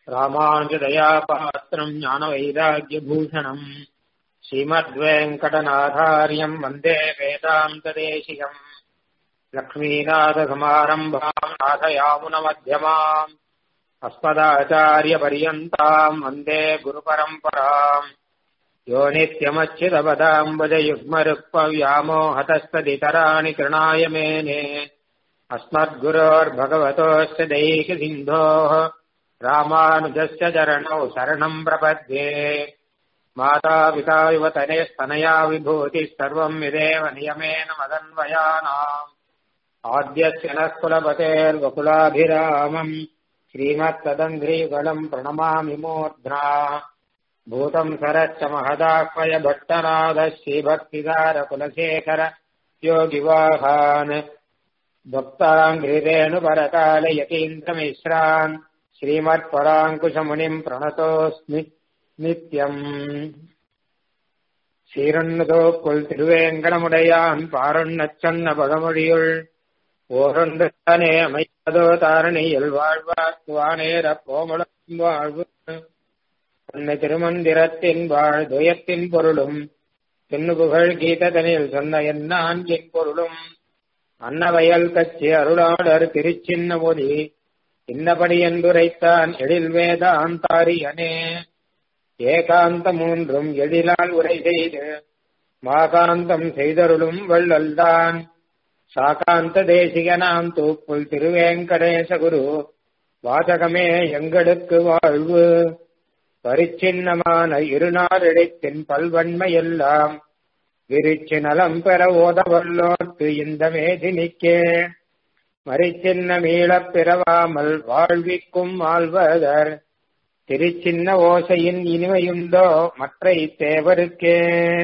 रामानुजदयापात्रम् ज्ञानवैराग्यभूषणम् श्रीमद्वेङ्कटनाथार्यम् वन्दे वेदान्तदेशिकम् लक्ष्मीनाथसमारम्भाम् नाथयामुनमध्यमाम् अस्मदाचार्यपर्यन्ताम् वन्दे गुरुपरम्पराम् यो नित्यमच्युतपदाम्बुजयुग्मरुक्पव्यामोहतस्तदितराणि कृणाय मेने अस्मद्गुरोर्भगवतोऽस्य दैकसिन्धोः रामानुजस्य चरणौ शरणम् प्रपद्ये मातापिता युवतने स्तनया विभूतिः सर्वम् विदेव नियमेन मदन्वयानाम् आद्यस्य नः कुलपतेर्वकुलाभिरामम् श्रीमत्तदङ्घ्रीगणम् प्रणमामि मूर्ध्ना भूतम् सरश्च महदाह्वय भट्टनाथः श्रीभक्तिदारकुलशेखर योगिवाहान् भक्ताङ्घ्रिरेणुपरकालयतीन्द्रमिश्रान् श्रीमत्पराङ्कुशमुनिम् प्रणतोऽस्मि நித்யம் சீரன்னதோக்குள் திருவேங்கடமுடையான் பாரண்ணச்சன்ன பகமொழியுள் ஓரொன்று தானே அமைப்பதோ தாரணியில் வாழ்வாக்குவானேர கோமளம் வாழ்வு அன்னை திருமந்திரத்தின் வாழ் துயத்தின் பொருளும் தென்னுபுகழ் கீததனில் சொன்ன என்னான் என் பொருளும் அன்னவயல் கட்சி அருளாளர் திருச்சின்ன மொழி இன்னபடி என்றுரைத்தான் எழில் வேதாந்தாரியனே ஏகாந்த மூன்றும் எழிலால் உரை செய்து மாகாந்தம் செய்தருளும் வள்ளல்தான் சாகாந்த தேசிகனாம் தூப்புள் திருவேங்கடேச குரு வாசகமே எங்களுக்கு வாழ்வு பரிச்சின்னமான இருநாளிடத்தின் பல்வன்மையெல்லாம் விரிச்சு நலம் பெற ஓதவல்லோர்க்கு இந்த மேதினிக்கே மறிச்சின்ன மீளப் பிறவாமல் வாழ்விக்கும் ஆழ்வதர் திருச்சின்ன ஓசையின் இனிமையுண்டோ மற்ற தேவருக்கே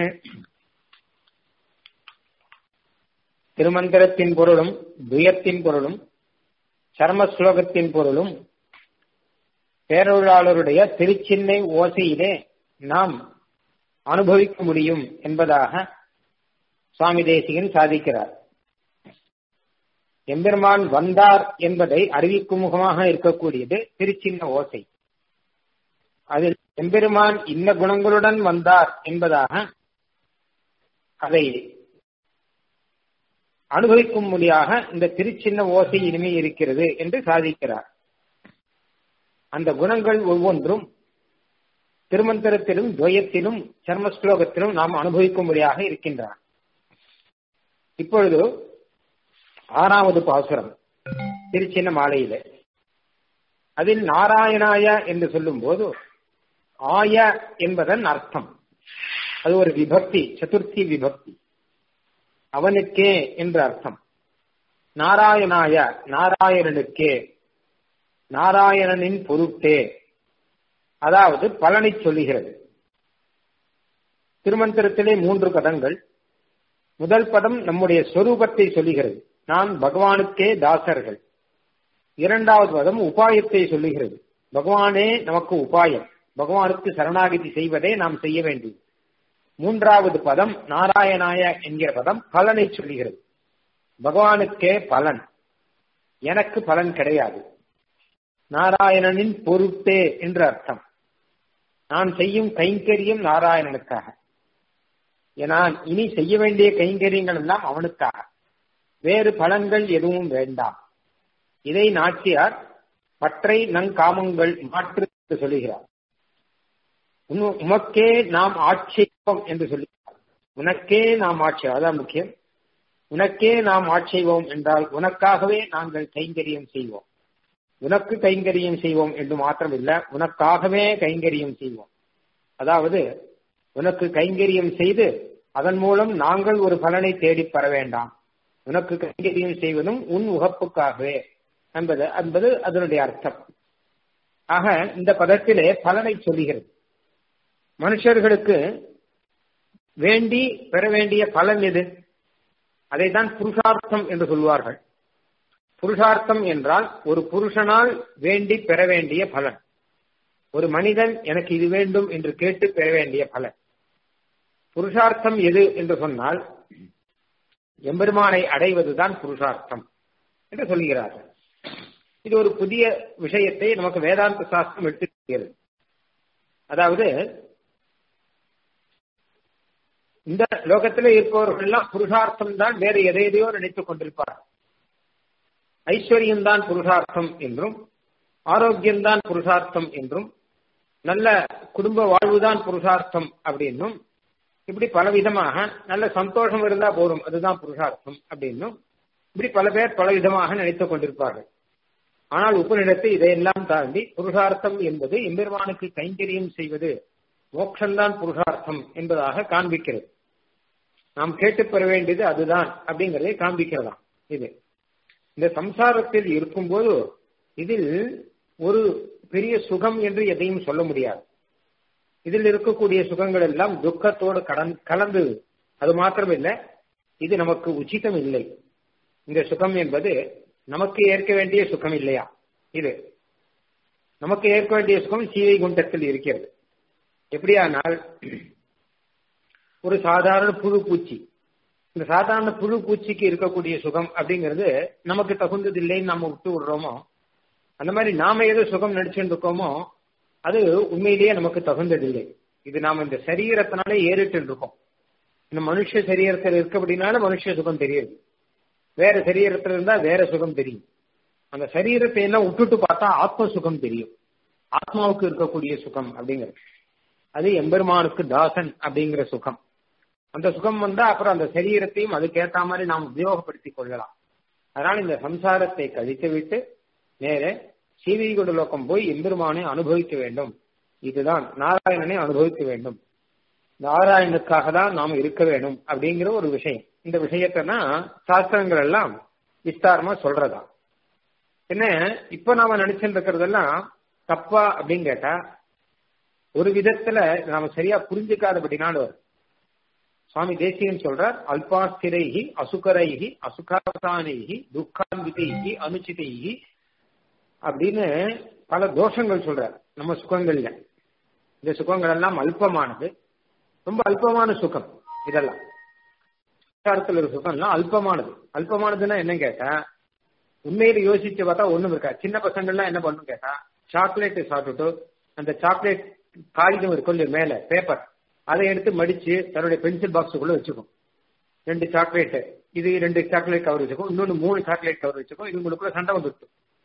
திருமந்திரத்தின் பொருளும் துயத்தின் பொருளும் சர்ம ஸ்லோகத்தின் பொருளும் பேரொருளாளருடைய திருச்சின்னை ஓசையிலே நாம் அனுபவிக்க முடியும் என்பதாக சுவாமி தேசிகன் சாதிக்கிறார் எம்பெருமான் வந்தார் என்பதை அறிவிக்கும் முகமாக இருக்கக்கூடியது திருச்சின்ன ஓசை அதில் எம்பெருமான் இன்ன குணங்களுடன் வந்தார் என்பதாக அதை அனுபவிக்கும் முடியாக இந்த திருச்சின்ன ஓசை இனிமை இருக்கிறது என்று சாதிக்கிறார் அந்த குணங்கள் ஒவ்வொன்றும் திருமந்திரத்திலும் துவயத்திலும் சர்ம ஸ்லோகத்திலும் நாம் அனுபவிக்கும்படியாக இருக்கின்றன இப்பொழுது ஆறாவது பாசுரம் திருச்சின்ன மாலையில அதில் நாராயணாய என்று சொல்லும் போது ஆய என்பதன் அர்த்தம் அது ஒரு விபக்தி சதுர்த்தி விபக்தி அவனுக்கே என்று அர்த்தம் நாராயணாய நாராயணனுக்கே நாராயணனின் பொருட்டே அதாவது பலனை சொல்லுகிறது திருமந்திரத்திலே மூன்று பதங்கள் முதல் பதம் நம்முடைய சொரூபத்தை சொல்லுகிறது நான் பகவானுக்கே தாசர்கள் இரண்டாவது பதம் உபாயத்தை சொல்லுகிறது பகவானே நமக்கு உபாயம் பகவானுக்கு சரணாகிதி செய்வதே நாம் செய்ய வேண்டியது மூன்றாவது பதம் நாராயணாய என்கிற பதம் பலனை சொல்லுகிறது பகவானுக்கே பலன் எனக்கு பலன் கிடையாது நாராயணனின் பொருட்டே என்று அர்த்தம் நான் செய்யும் கைங்கரியம் நாராயணனுக்காக நான் இனி செய்ய வேண்டிய கைங்கரியங்கள் எல்லாம் அவனுக்காக வேறு பலன்கள் எதுவும் வேண்டாம் இதை நாச்சியார் பற்றை நங்காமங்கள் மாற்று என்று சொல்லுகிறார் உமக்கே நாம் ஆட்சேபம் என்று சொல்லுகிறார் உனக்கே நாம் ஆட்சி அதான் முக்கியம் உனக்கே நாம் ஆட்சேவோம் என்றால் உனக்காகவே நாங்கள் கைங்கரியம் செய்வோம் உனக்கு கைங்கரியம் செய்வோம் என்று மாத்திரமில்ல உனக்காகவே கைங்கரியம் செய்வோம் அதாவது உனக்கு கைங்கரியம் செய்து அதன் மூலம் நாங்கள் ஒரு பலனை தேடி பெற வேண்டாம் உனக்கு கைங்கரியம் செய்வதும் உன் உகப்புக்காகவே என்பது என்பது அதனுடைய அர்த்தம் ஆக இந்த பதத்திலே பலனை சொல்லுகிறது மனுஷர்களுக்கு வேண்டி பெற வேண்டிய பலன் எது அதைத்தான் புருஷார்த்தம் என்று சொல்வார்கள் புருஷார்த்தம் என்றால் ஒரு புருஷனால் வேண்டி பெற வேண்டிய பலன் ஒரு மனிதன் எனக்கு இது வேண்டும் என்று கேட்டு பெற வேண்டிய பலன் புருஷார்த்தம் எது என்று சொன்னால் எம்பெருமானை அடைவதுதான் புருஷார்த்தம் என்று சொல்கிறார்கள் இது ஒரு புதிய விஷயத்தை நமக்கு வேதாந்த சாஸ்திரம் எடுத்துக்கிறது அதாவது இந்த லோகத்தில் இருப்பவர்கள் எல்லாம் புருஷார்த்தம் தான் வேறு எதையதையோ நினைத்துக் கொண்டிருப்பார் ஐஸ்வர்யம் தான் புருஷார்த்தம் என்றும் ஆரோக்கியம்தான் புருஷார்த்தம் என்றும் நல்ல குடும்ப வாழ்வுதான் புருஷார்த்தம் அப்படின்னும் இப்படி பலவிதமாக நல்ல சந்தோஷம் இருந்தா போதும் அதுதான் புருஷார்த்தம் அப்படின்னும் இப்படி பல பேர் பலவிதமாக நினைத்துக் கொண்டிருப்பார்கள் ஆனால் உபநிடத்தை இதையெல்லாம் தாண்டி புருஷார்த்தம் என்பது எம்பெருமானுக்கு கைங்கரியம் செய்வது மோட்சம்தான் புருஷார்த்தம் என்பதாக காண்பிக்கிறது நாம் கேட்டு பெற வேண்டியது அதுதான் அப்படிங்கறதை காண்பிக்கிறதாம் இது இந்த சம்சாரத்தில் இருக்கும்போது இதில் ஒரு பெரிய சுகம் என்று எதையும் சொல்ல முடியாது இதில் இருக்கக்கூடிய சுகங்கள் எல்லாம் துக்கத்தோடு கலந்து அது மாத்திரமில்லை இது நமக்கு உச்சிதம் இல்லை இந்த சுகம் என்பது நமக்கு ஏற்க வேண்டிய சுகம் இல்லையா இது நமக்கு ஏற்க வேண்டிய சுகம் சீவை குண்டத்தில் இருக்கிறது எப்படியானால் ஒரு சாதாரண புழு பூச்சி இந்த சாதாரண புழு பூச்சிக்கு இருக்கக்கூடிய சுகம் அப்படிங்கிறது நமக்கு தகுந்தது இல்லைன்னு நம்ம விட்டு விடுறோமோ அந்த மாதிரி நாம ஏதோ சுகம் நடிச்சுட்டு இருக்கோமோ அது உண்மையிலேயே நமக்கு தகுந்ததில்லை இது நாம இந்த சரீரத்தினாலே ஏறிட்டு இருக்கோம் இந்த மனுஷ சரீரத்தில் இருக்க அப்படின்னால மனுஷ சுகம் தெரியுது வேற சரீரத்துல இருந்தா வேற சுகம் தெரியும் அந்த சரீரத்தை எல்லாம் விட்டுட்டு பார்த்தா ஆத்ம சுகம் தெரியும் ஆத்மாவுக்கு இருக்கக்கூடிய சுகம் அப்படிங்கிறது அது எம்பெருமானுக்கு தாசன் அப்படிங்கிற சுகம் அந்த சுகம் வந்தா அப்புறம் அந்த சரீரத்தையும் அதுக்கேத்த மாதிரி நாம் உபயோகப்படுத்திக் கொள்ளலாம் அதனால இந்த சம்சாரத்தை கழித்து விட்டு நேர சீவிகுண்ட லோகம் போய் எம்பெருமானை அனுபவிக்க வேண்டும் இதுதான் நாராயணனை அனுபவிக்க வேண்டும் நாராயணுக்காக தான் நாம் இருக்க வேண்டும் அப்படிங்கிற ஒரு விஷயம் இந்த விஷயத்தான் சாஸ்திரங்கள் எல்லாம் விஸ்தாரமா சொல்றதா என்ன இப்ப நாம நினைச்சுட்டு இருக்கிறதெல்லாம் தப்பா அப்படின்னு கேட்டா ஒரு விதத்துல நாம சரியா புரிஞ்சுக்காதபடினாலும் வரும் சுவாமி தேசியன் சொல்றார் அல்பாஸ்திரைகி அசுகரைகி அசுகாசானைகி துக்கான்விதைகி அனுச்சிதைகி அப்படின்னு பல தோஷங்கள் சொல்றார் நம்ம சுகங்கள்ல இந்த சுகங்கள் எல்லாம் அல்பமானது ரொம்ப அல்பமான சுகம் இதெல்லாம் சம்சாரத்தில் ஒரு சுகம்லாம் அல்பமானது அல்பமானதுன்னா என்ன கேட்டா உண்மையில யோசிச்சு பார்த்தா ஒண்ணும் இருக்கா சின்ன பசங்கள்லாம் என்ன பண்ணும் கேட்டா சாக்லேட் சாப்பிட்டுட்டு அந்த சாக்லேட் காகிதம் இருக்கும் மேல பேப்பர் அதை எடுத்து மடிச்சு தன்னுடைய பென்சில் பாக்ஸுக்குள்ள வச்சுக்கும் ரெண்டு சாக்லேட் இது ரெண்டு சாக்லேட் கவர் வச்சுக்கும் இன்னொன்னு மூணு சாக்லேட் கவர் வச்சுக்கும் இவங்களுக்குள்ள சண்டை வந்துட்டு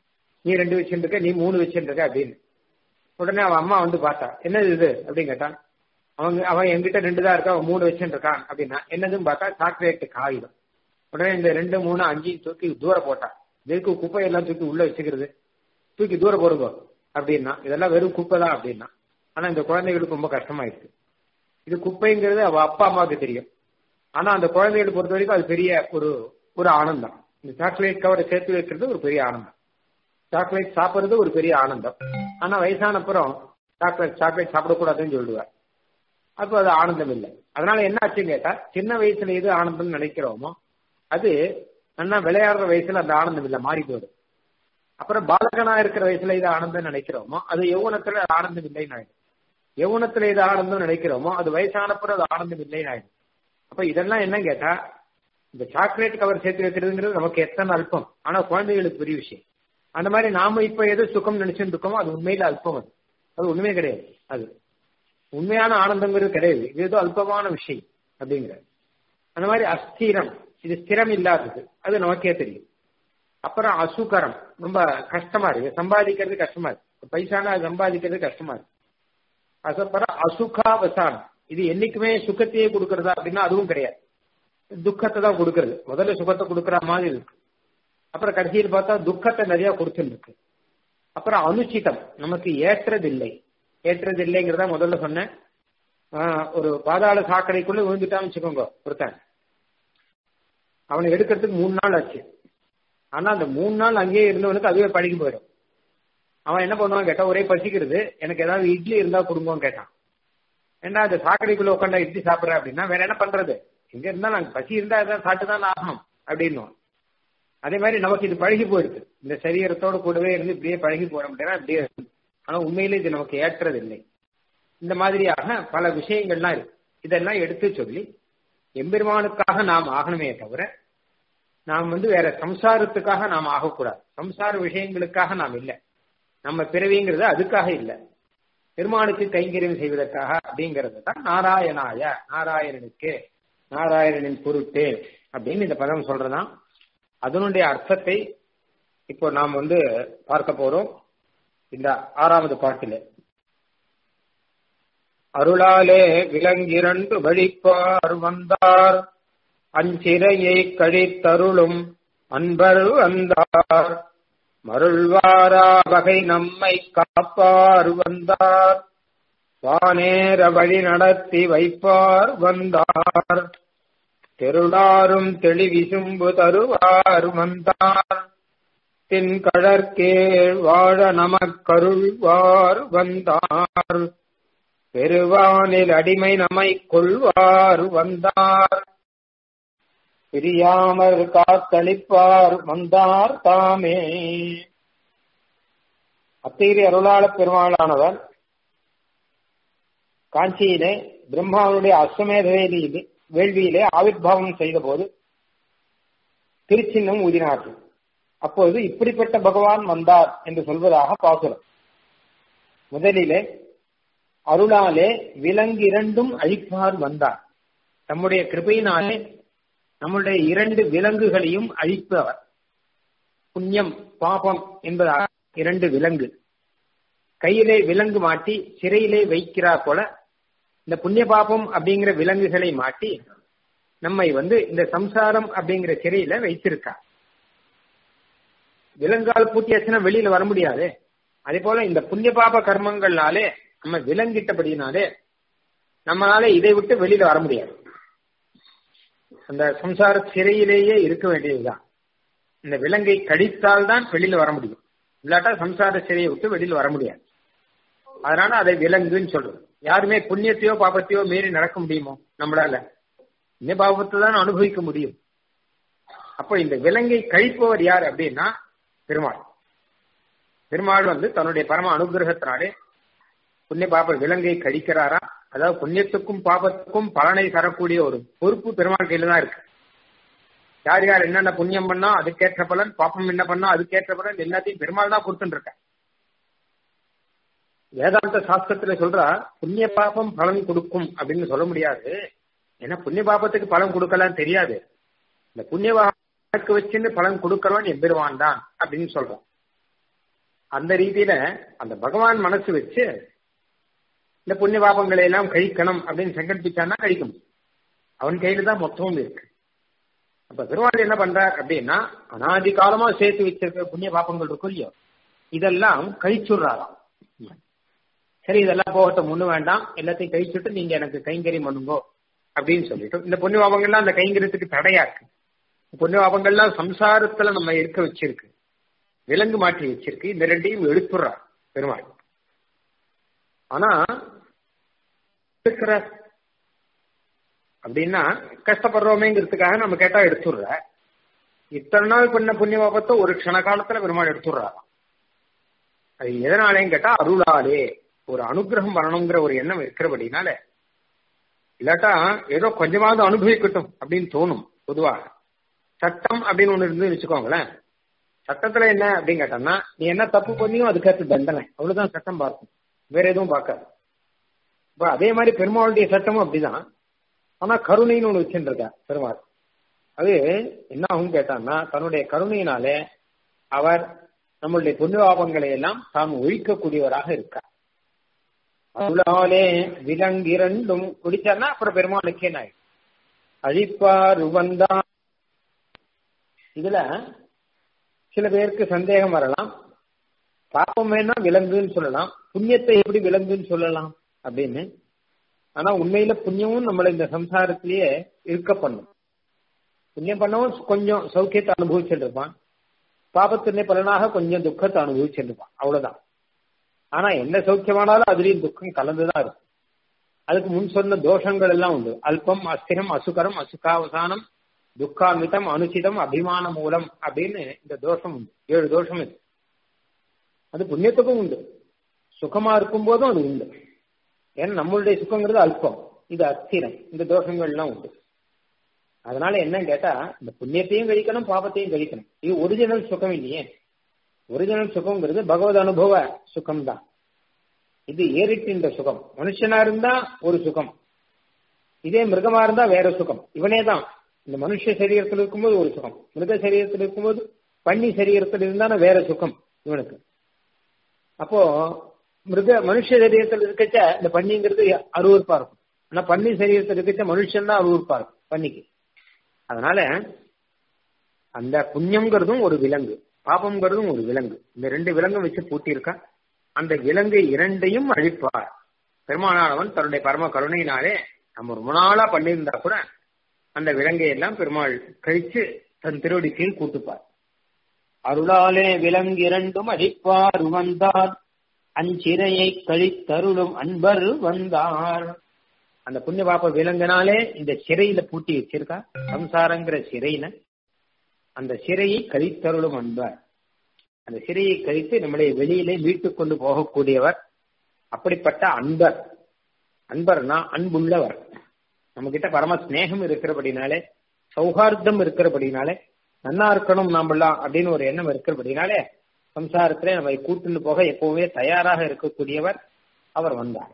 நீ ரெண்டு வச்சுருக்க நீ மூணு வச்சுருக்க அப்படின்னு உடனே அவன் அம்மா வந்து பார்த்தா என்னது இது அப்படின்னு கேட்டான் அவங்க அவன் என்கிட்ட ரெண்டு தான் இருக்கா அவன் மூணு வச்சுட்டு இருக்கான் அப்படின்னா என்னதுன்னு பார்த்தா சாக்லேட் காகிதம் உடனே இந்த ரெண்டு மூணு அஞ்சு தூக்கி தூரம் போட்டான் எதுக்கு குப்பையெல்லாம் தூக்கி உள்ள வச்சுக்கிறது தூக்கி தூரம் போடுங்க அப்படின்னா இதெல்லாம் வெறும் குப்பை தான் அப்படின்னா ஆனா இந்த குழந்தைகளுக்கு ரொம்ப கஷ்டமாயிருக்கு இது குப்பைங்கிறது அவ அப்பா அம்மாவுக்கு தெரியும் ஆனா அந்த குழந்தைகளை பொறுத்த வரைக்கும் அது பெரிய ஒரு ஒரு ஆனந்தம் இந்த சாக்லேட் கவரை சேர்த்து வைக்கிறது ஒரு பெரிய ஆனந்தம் சாக்லேட் சாப்பிடுறது ஒரு பெரிய ஆனந்தம் ஆனா வயசானப்புறம் சாக்லேட் சாக்லேட் சாப்பிடக்கூடாதுன்னு சொல்லுவார் அப்போ அது ஆனந்தம் இல்லை அதனால என்ன ஆச்சுன்னு கேட்டா சின்ன வயசுல எது ஆனந்தம் நினைக்கிறோமோ அது நல்லா விளையாடுற வயசுல அந்த ஆனந்தம் இல்லை மாறி போயிடும் அப்புறம் பாலகனா இருக்கிற வயசுல இது ஆனந்தம் நினைக்கிறோமோ அது யௌவனத்துல ஆனந்தம் இல்லைன்னு ஆயிடும் யௌவனத்துல இது ஆனந்தம் நினைக்கிறோமோ அது வயசானப்புறம் அது ஆனந்தம் இல்லைன்னு ஆயிடும் அப்ப இதெல்லாம் என்ன கேட்டா இந்த சாக்லேட் கவர் சேர்த்து வைக்கிறதுங்கிறது நமக்கு எத்தனை அல்பம் ஆனா குழந்தைகளுக்கு பெரிய விஷயம் அந்த மாதிரி நாம இப்ப எது சுகம் நினைச்சுட்டு இருக்கோமோ அது உண்மையில அல்பம் அது அது உண்மையே கிடையாது அது உண்மையான ஆனந்தங்கிறது கிடையாது இது ஏதோ அல்பமான விஷயம் அப்படிங்கிற அந்த மாதிரி அஸ்திரம் இது ஸ்திரம் இல்லாதது அது நமக்கே தெரியும் அப்புறம் அசுகரம் ரொம்ப கஷ்டமா இருக்கு சம்பாதிக்கிறது கஷ்டமா இருக்கு பைசானா சம்பாதிக்கிறது கஷ்டமா இருக்கு அதுக்கப்புறம் அசுகாவசானம் இது என்னைக்குமே சுகத்தையே கொடுக்கறதா அப்படின்னா அதுவும் கிடையாது துக்கத்தை தான் கொடுக்கறது முதல்ல சுகத்தை கொடுக்கற மாதிரி இருக்கு அப்புறம் கடைசியில் பார்த்தா துக்கத்தை நிறைய கொடுத்துருக்கு அப்புறம் அனுச்சிதம் நமக்கு ஏற்றதில்லை ஏற்றதில்லைங்கிறத முதல்ல சொன்னேன் ஒரு பாதாள சாக்கடைக்குள்ள விழுந்துட்டான்னு வச்சுக்கோங்க ஒருத்தன் அவனை எடுக்கிறதுக்கு மூணு நாள் ஆச்சு ஆனா அந்த மூணு நாள் அங்கேயே இருந்தவனுக்கு அதுவே பழகி போயிடும் அவன் என்ன பண்ணுவான் கேட்டா ஒரே பசிக்கிறது எனக்கு ஏதாவது இட்லி இருந்தா கொடுங்கன்னு கேட்டான் ஏன்னா அந்த சாக்கடைக்குள்ள உட்காந்தா இட்லி சாப்பிட்றேன் அப்படின்னா வேற என்ன பண்றது எங்க இருந்தா நாங்க பசி இருந்தா ஏதாவது சாப்பிட்டு தான் ஆகணும் அப்படின்னு அதே மாதிரி நமக்கு இது பழகி போயிடுது இந்த சரீரத்தோடு கூடவே இருந்து இப்படியே பழகி போட முடியாது அப்படியே ஆனா உண்மையிலே இது நமக்கு ஏற்றது இல்லை இந்த மாதிரியாக பல விஷயங்கள்லாம் இருக்கு இதெல்லாம் எடுத்து சொல்லி எம்பெருமானுக்காக நாம் ஆகணுமே தவிர நாம் வந்து வேற சம்சாரத்துக்காக நாம் ஆகக்கூடாது சம்சார விஷயங்களுக்காக நாம் இல்லை நம்ம பிறவிங்கிறது அதுக்காக இல்லை பெருமானுக்கு கைங்கரியம் செய்வதற்காக அப்படிங்கிறது தான் நாராயணாய நாராயணனுக்கு நாராயணனின் பொருட்டு அப்படின்னு இந்த பதம் சொல்றதான் அதனுடைய அர்த்தத்தை இப்போ நாம் வந்து பார்க்க போறோம் இந்த ஆறாவது பாட்டில அருளாலே விலங்கிரண்டு வழிப்பார் வந்தார் அஞ்சிறையை கழித்தருளும் அன்பர் வந்தார் மருள்வாரா வகை நம்மை காப்பார் வந்தார் வானேர வழி நடத்தி வைப்பார் வந்தார் தெருளாரும் தெளிவிசும்பு தருவார் வந்தார் தென்கழற்கேள் வாழ நமக்கருள்வார் வந்தார் பெருவானில் அடிமை நமை கொள்வார் வந்தார் பிரியாமற் காத்தளிப்பார் வந்தார் தாமே அத்தீரி அருளாள பெருமாளானவர் காஞ்சியிலே பிரம்மாவுடைய அஸ்வமேத வேலியிலே வேள்வியிலே ஆவிர்வாவம் செய்த போது திருச்சின்னம் ஊதினார்கள் அப்போது இப்படிப்பட்ட பகவான் வந்தார் என்று சொல்வதாக பார்க்கிறோம் முதலிலே அருளாலே விலங்கிரண்டும் அழிப்பார் வந்தார் தம்முடைய கிருபையினாலே நம்முடைய இரண்டு விலங்குகளையும் அழிப்பவர் புண்ணியம் பாபம் என்பதாக இரண்டு விலங்கு கையிலே விலங்கு மாட்டி சிறையிலே வைக்கிறார் போல இந்த புண்ணிய பாபம் அப்படிங்கிற விலங்குகளை மாட்டி நம்மை வந்து இந்த சம்சாரம் அப்படிங்கிற சிறையில வைத்திருக்கார் விலங்கால் பூட்டியாச்சுன்னா வெளியில வர முடியாது அதே போல இந்த புண்ணிய பாப கர்மங்கள்னாலே நம்ம விலங்கிட்டபடினாலே நம்மளால இதை விட்டு வெளியில வர முடியாது அந்த சம்சார சிறையிலேயே இருக்க வேண்டியதுதான் இந்த விலங்கை கடித்தால்தான் வெளியில வர முடியும் இல்லாட்டா சம்சார சிறையை விட்டு வெளியில வர முடியாது அதனால அதை விலங்குன்னு சொல்றது யாருமே புண்ணியத்தையோ பாபத்தையோ மீறி நடக்க முடியுமோ நம்மளால புண்ணிய பாபத்தை தான் அனுபவிக்க முடியும் அப்போ இந்த விலங்கை கழிப்பவர் யார் அப்படின்னா பெருமாள் பெருமாள் வந்து தன்னுடைய பரம அனுகிரகத்தினாலே புண்ணிய பாப விலங்கை கழிக்கிறாரா அதாவது புண்ணியத்துக்கும் பாபத்துக்கும் பலனை தரக்கூடிய ஒரு பொறுப்பு பெருமாள் கையில தான் இருக்கு யார் யார் என்னென்ன புண்ணியம் பண்ணா அதுக்கேற்ற பலன் பாப்பம் என்ன பண்ணா அதுக்கேற்ற பலன் எல்லாத்தையும் பெருமாள் தான் கொடுத்துட்டு இருக்க வேதாந்த சாஸ்திரத்துல சொல்றா புண்ணிய பாபம் பலன் கொடுக்கும் அப்படின்னு சொல்ல முடியாது ஏன்னா புண்ணிய பாபத்துக்கு பலன் கொடுக்கலாம் தெரியாது இந்த புண்ணிய கணக்கு வச்சுன்னு பலன் கொடுக்கிறவன் எம்பெருவான் தான் அப்படின்னு சொல்றோம் அந்த ரீதியில அந்த பகவான் மனசு வச்சு இந்த புண்ணிய பாபங்களை எல்லாம் கழிக்கணும் அப்படின்னு சங்கல்பிச்சான்னா கழிக்க முடியும் அவன் கையில தான் மொத்தமும் இருக்கு அப்ப பெருமாள் என்ன பண்றார் அப்படின்னா அனாதி காலமா சேர்த்து வச்சிருக்க புண்ணிய பாபங்கள் இருக்கும் இல்லையோ இதெல்லாம் கழிச்சுடுறாராம் சரி இதெல்லாம் போகட்டும் ஒண்ணு வேண்டாம் எல்லாத்தையும் கழிச்சுட்டு நீங்க எனக்கு கைங்கரியம் பண்ணுங்கோ அப்படின்னு சொல்லிட்டு இந்த புண்ணிய பாபங்கள்லாம் அந்த கைங்கரியத்துக்கு தடையா இருக்கு புண்ணிய பாபங்கள்லாம் சம்சாரத்துல நம்ம இருக்க வச்சிருக்கு விலங்கு மாற்றி வச்சிருக்கு இந்த ரெண்டையும் எடுத்துடுறார் பெருமாள் ஆனா இருக்கிற அப்படின்னா கஷ்டப்படுறோமேங்கிறதுக்காக நம்ம கேட்டா எடுத்துடுற இத்தனை நாள் பண்ண புண்ணிய பாபத்தை ஒரு க்ஷண காலத்துல பெருமாள் எடுத்துடுறாராம் அது எதனாலேன்னு கேட்டா அருளாலே ஒரு அனுகிரகம் வரணுங்கிற ஒரு எண்ணம் இருக்கிறபடினால இல்லாட்டா ஏதோ கொஞ்சமாவது அனுபவிக்கட்டும் அப்படின்னு தோணும் பொதுவா சட்டம் அப்படின்னு ஒண்ணு இருந்து வச்சுக்கோங்களேன் சட்டத்துல என்ன அப்படின்னு கேட்டோம்னா நீ என்ன தப்பு பண்ணியும் அதுக்கேற்ற தண்டனை அவ்வளவுதான் சட்டம் பார்க்கும் வேற எதுவும் பார்க்காது இப்ப அதே மாதிரி பெருமாளுடைய சட்டமும் அப்படிதான் ஆனா கருணைன்னு ஒண்ணு வச்சுருக்கா பெருமாள் அது என்ன ஆகும் கேட்டான்னா தன்னுடைய கருணையினாலே அவர் நம்மளுடைய புண்ணியபாபங்களை எல்லாம் தாம் ஒழிக்கக்கூடியவராக இருக்கார் அருளாலே விலங்கிரண்டும் குடிச்சார்னா அப்புறம் பெருமாளுக்கே நாய் அழிப்பார் வந்தா இதுல சில பேருக்கு சந்தேகம் வரலாம் பாப்பம் வேணா விலங்குன்னு சொல்லலாம் புண்ணியத்தை எப்படி விலங்குன்னு சொல்லலாம் அப்படின்னு ஆனா உண்மையில புண்ணியமும் நம்மள இந்த சம்சாரத்திலேயே இருக்க பண்ணும் புண்ணியம் பண்ணவும் கொஞ்சம் சௌக்கியத்தை அனுபவிச்சுட்டு இருப்பான் பாபத்தினை பலனாக கொஞ்சம் துக்கத்தை அனுபவிச்சுட்டு இருப்பான் அவ்வளவுதான் ஆனா என்ன சௌக்கியமானாலும் அதுலயும் துக்கம் கலந்துதான் இருக்கும் அதுக்கு முன் சொன்ன தோஷங்கள் எல்லாம் உண்டு அல்பம் அஸ்திரம் அசுகரம் அசுகாவசானம் துக்காமிதம் அனுச்சிதம் அபிமான மூலம் அப்படின்னு இந்த தோஷம் உண்டு ஏழு தோஷம் இருக்கு அது புண்ணியத்துக்கும் உண்டு சுகமா இருக்கும் போதும் அது உண்டு ஏன்னா நம்மளுடைய சுகங்கிறது அல்பம் இது அஸ்திரம் இந்த தோஷங்கள்லாம் உண்டு அதனால என்னன்னு கேட்டா இந்த புண்ணியத்தையும் கழிக்கணும் பாபத்தையும் கழிக்கணும் இது ஒரிஜினல் சுகம் இல்லையே ஒரிஜினல் சுகம்ங்கிறது பகவத் அனுபவ சுகம் தான் இது ஏறிட்டு சுகம் மனுஷனா இருந்தா ஒரு சுகம் இதே மிருகமா இருந்தா வேற சுகம் இவனே தான் இந்த மனுஷ சரீரத்தில் இருக்கும்போது ஒரு சுகம் மிருக சரீரத்தில் இருக்கும்போது பன்னி சரீரத்தில் இருந்தான வேற சுகம் இவனுக்கு அப்போ மிருக மனுஷ சரீரத்தில் இருக்கச்ச இந்த பன்னிங்கிறது அருவறுப்பா இருக்கும் ஆனா பன்னி சரீரத்தில் இருக்கச்ச மனுஷன் தான் அருவறுப்பா இருக்கும் பன்னிக்கு அதனால அந்த புண்ணியம்ங்கிறதும் ஒரு விலங்கு பாபம்ங்கிறதும் ஒரு விலங்கு இந்த ரெண்டு விலங்கும் வச்சு பூட்டியிருக்கா அந்த விலங்கு இரண்டையும் அழிப்பார் பெருமானானவன் தன்னுடைய பரம கருணையினாலே நம்ம ரொம்ப நாளா பண்ணியிருந்தா கூட அந்த விலங்கை எல்லாம் பெருமாள் கழிச்சு தன் திருவடி கீழ் கூட்டுப்பார் அருளாலே விலங்கு இரண்டும் அழிப்பார் வந்தார் அஞ்சிறையை கழித்தருளும் அன்பர் வந்தார் அந்த புண்ணிய பாப்ப விலங்கினாலே இந்த சிறையில பூட்டி வச்சிருக்கா சம்சாரங்கிற சிறையில அந்த சிறையை கழித்தருளும் அன்பர் அந்த சிறையை கழித்து நம்முடைய வெளியிலே மீட்டுக் கொண்டு போகக்கூடியவர் அப்படிப்பட்ட அன்பர் அன்பர்னா அன்புள்ளவர் நம்ம கிட்ட பரம ஸ்நேகம் இருக்கிறபடினாலே சௌஹார்தம் இருக்கிறபடினாலே நன்னா இருக்கணும் நாமெல்லாம் அப்படின்னு ஒரு எண்ணம் இருக்கிறபடினாலே சம்சாரத்திலே நம்மை கூட்டுன்னு போக எப்பவுமே தயாராக இருக்கக்கூடியவர் அவர் வந்தார்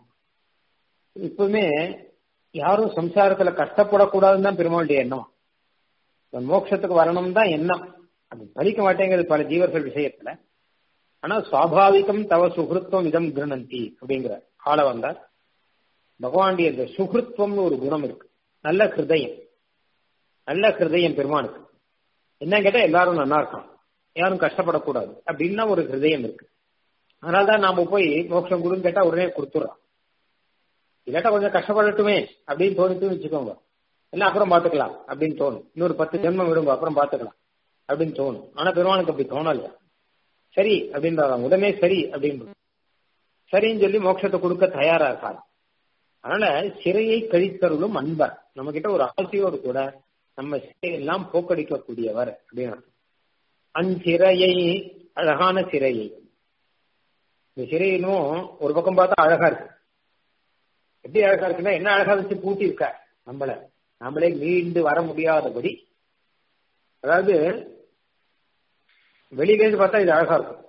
இப்பவுமே யாரும் சம்சாரத்துல கஷ்டப்படக்கூடாதுன்னு தான் பெருமாளுடைய எண்ணம் மோட்சத்துக்கு வரணும் தான் எண்ணம் அது பலிக்க மாட்டேங்கிறது பல ஜீவர்கள் விஷயத்துல ஆனா சுவாபாவிகம் தவ சுகிருத்வம் இதம் கிருணந்தி அப்படிங்கிற ஆள வந்தார் பகவானுடைய இந்த சுகிருத்வம்னு ஒரு குணம் இருக்கு நல்ல ஹிருதயம் நல்ல ஹிருதயம் பெருமானுக்கு என்ன கேட்டா எல்லாரும் நல்லா இருக்கான் யாரும் கஷ்டப்படக்கூடாது அப்படின்னா ஒரு ஹிருதயம் இருக்கு அதனால்தான் நாம போய் மோட்சம் கொடுன்னு கேட்டா உடனே கொடுத்துட்றோம் இல்லாட்டா கொஞ்சம் கஷ்டப்படட்டுமே அப்படின்னு தோணிட்டு வச்சுக்கோங்க எல்லாம் அப்புறம் பாத்துக்கலாம் அப்படின்னு தோணும் இன்னொரு பத்து ஜென்மம் விடுங்க அப்புறம் பாத்துக்கலாம் அப்படின்னு தோணும் ஆனா பெருமானுக்கு அப்படி தோணல சரி அப்படின்றாங்க உடனே சரி அப்படின்னு சரின்னு சொல்லி மோட்சத்தை கொடுக்க தயாரா இருக்காரு அதனால சிறையை கழித்தருளும் அன்பர் நம்ம கிட்ட ஒரு ஆசையோடு கூட நம்ம சிறையெல்லாம் போக்கடிக்கக்கூடியவர் அப்படின்னு அஞ்சிறையை அழகான சிறையை இந்த சிறையிலும் ஒரு பக்கம் பார்த்தா அழகா இருக்கு எப்படி அழகா இருக்குன்னா என்ன அழகா வச்சு பூட்டி இருக்க நம்மள நம்மளே மீண்டு வர முடியாதபடி அதாவது வெளியிலேருந்து பார்த்தா இது அழகா இருக்கும்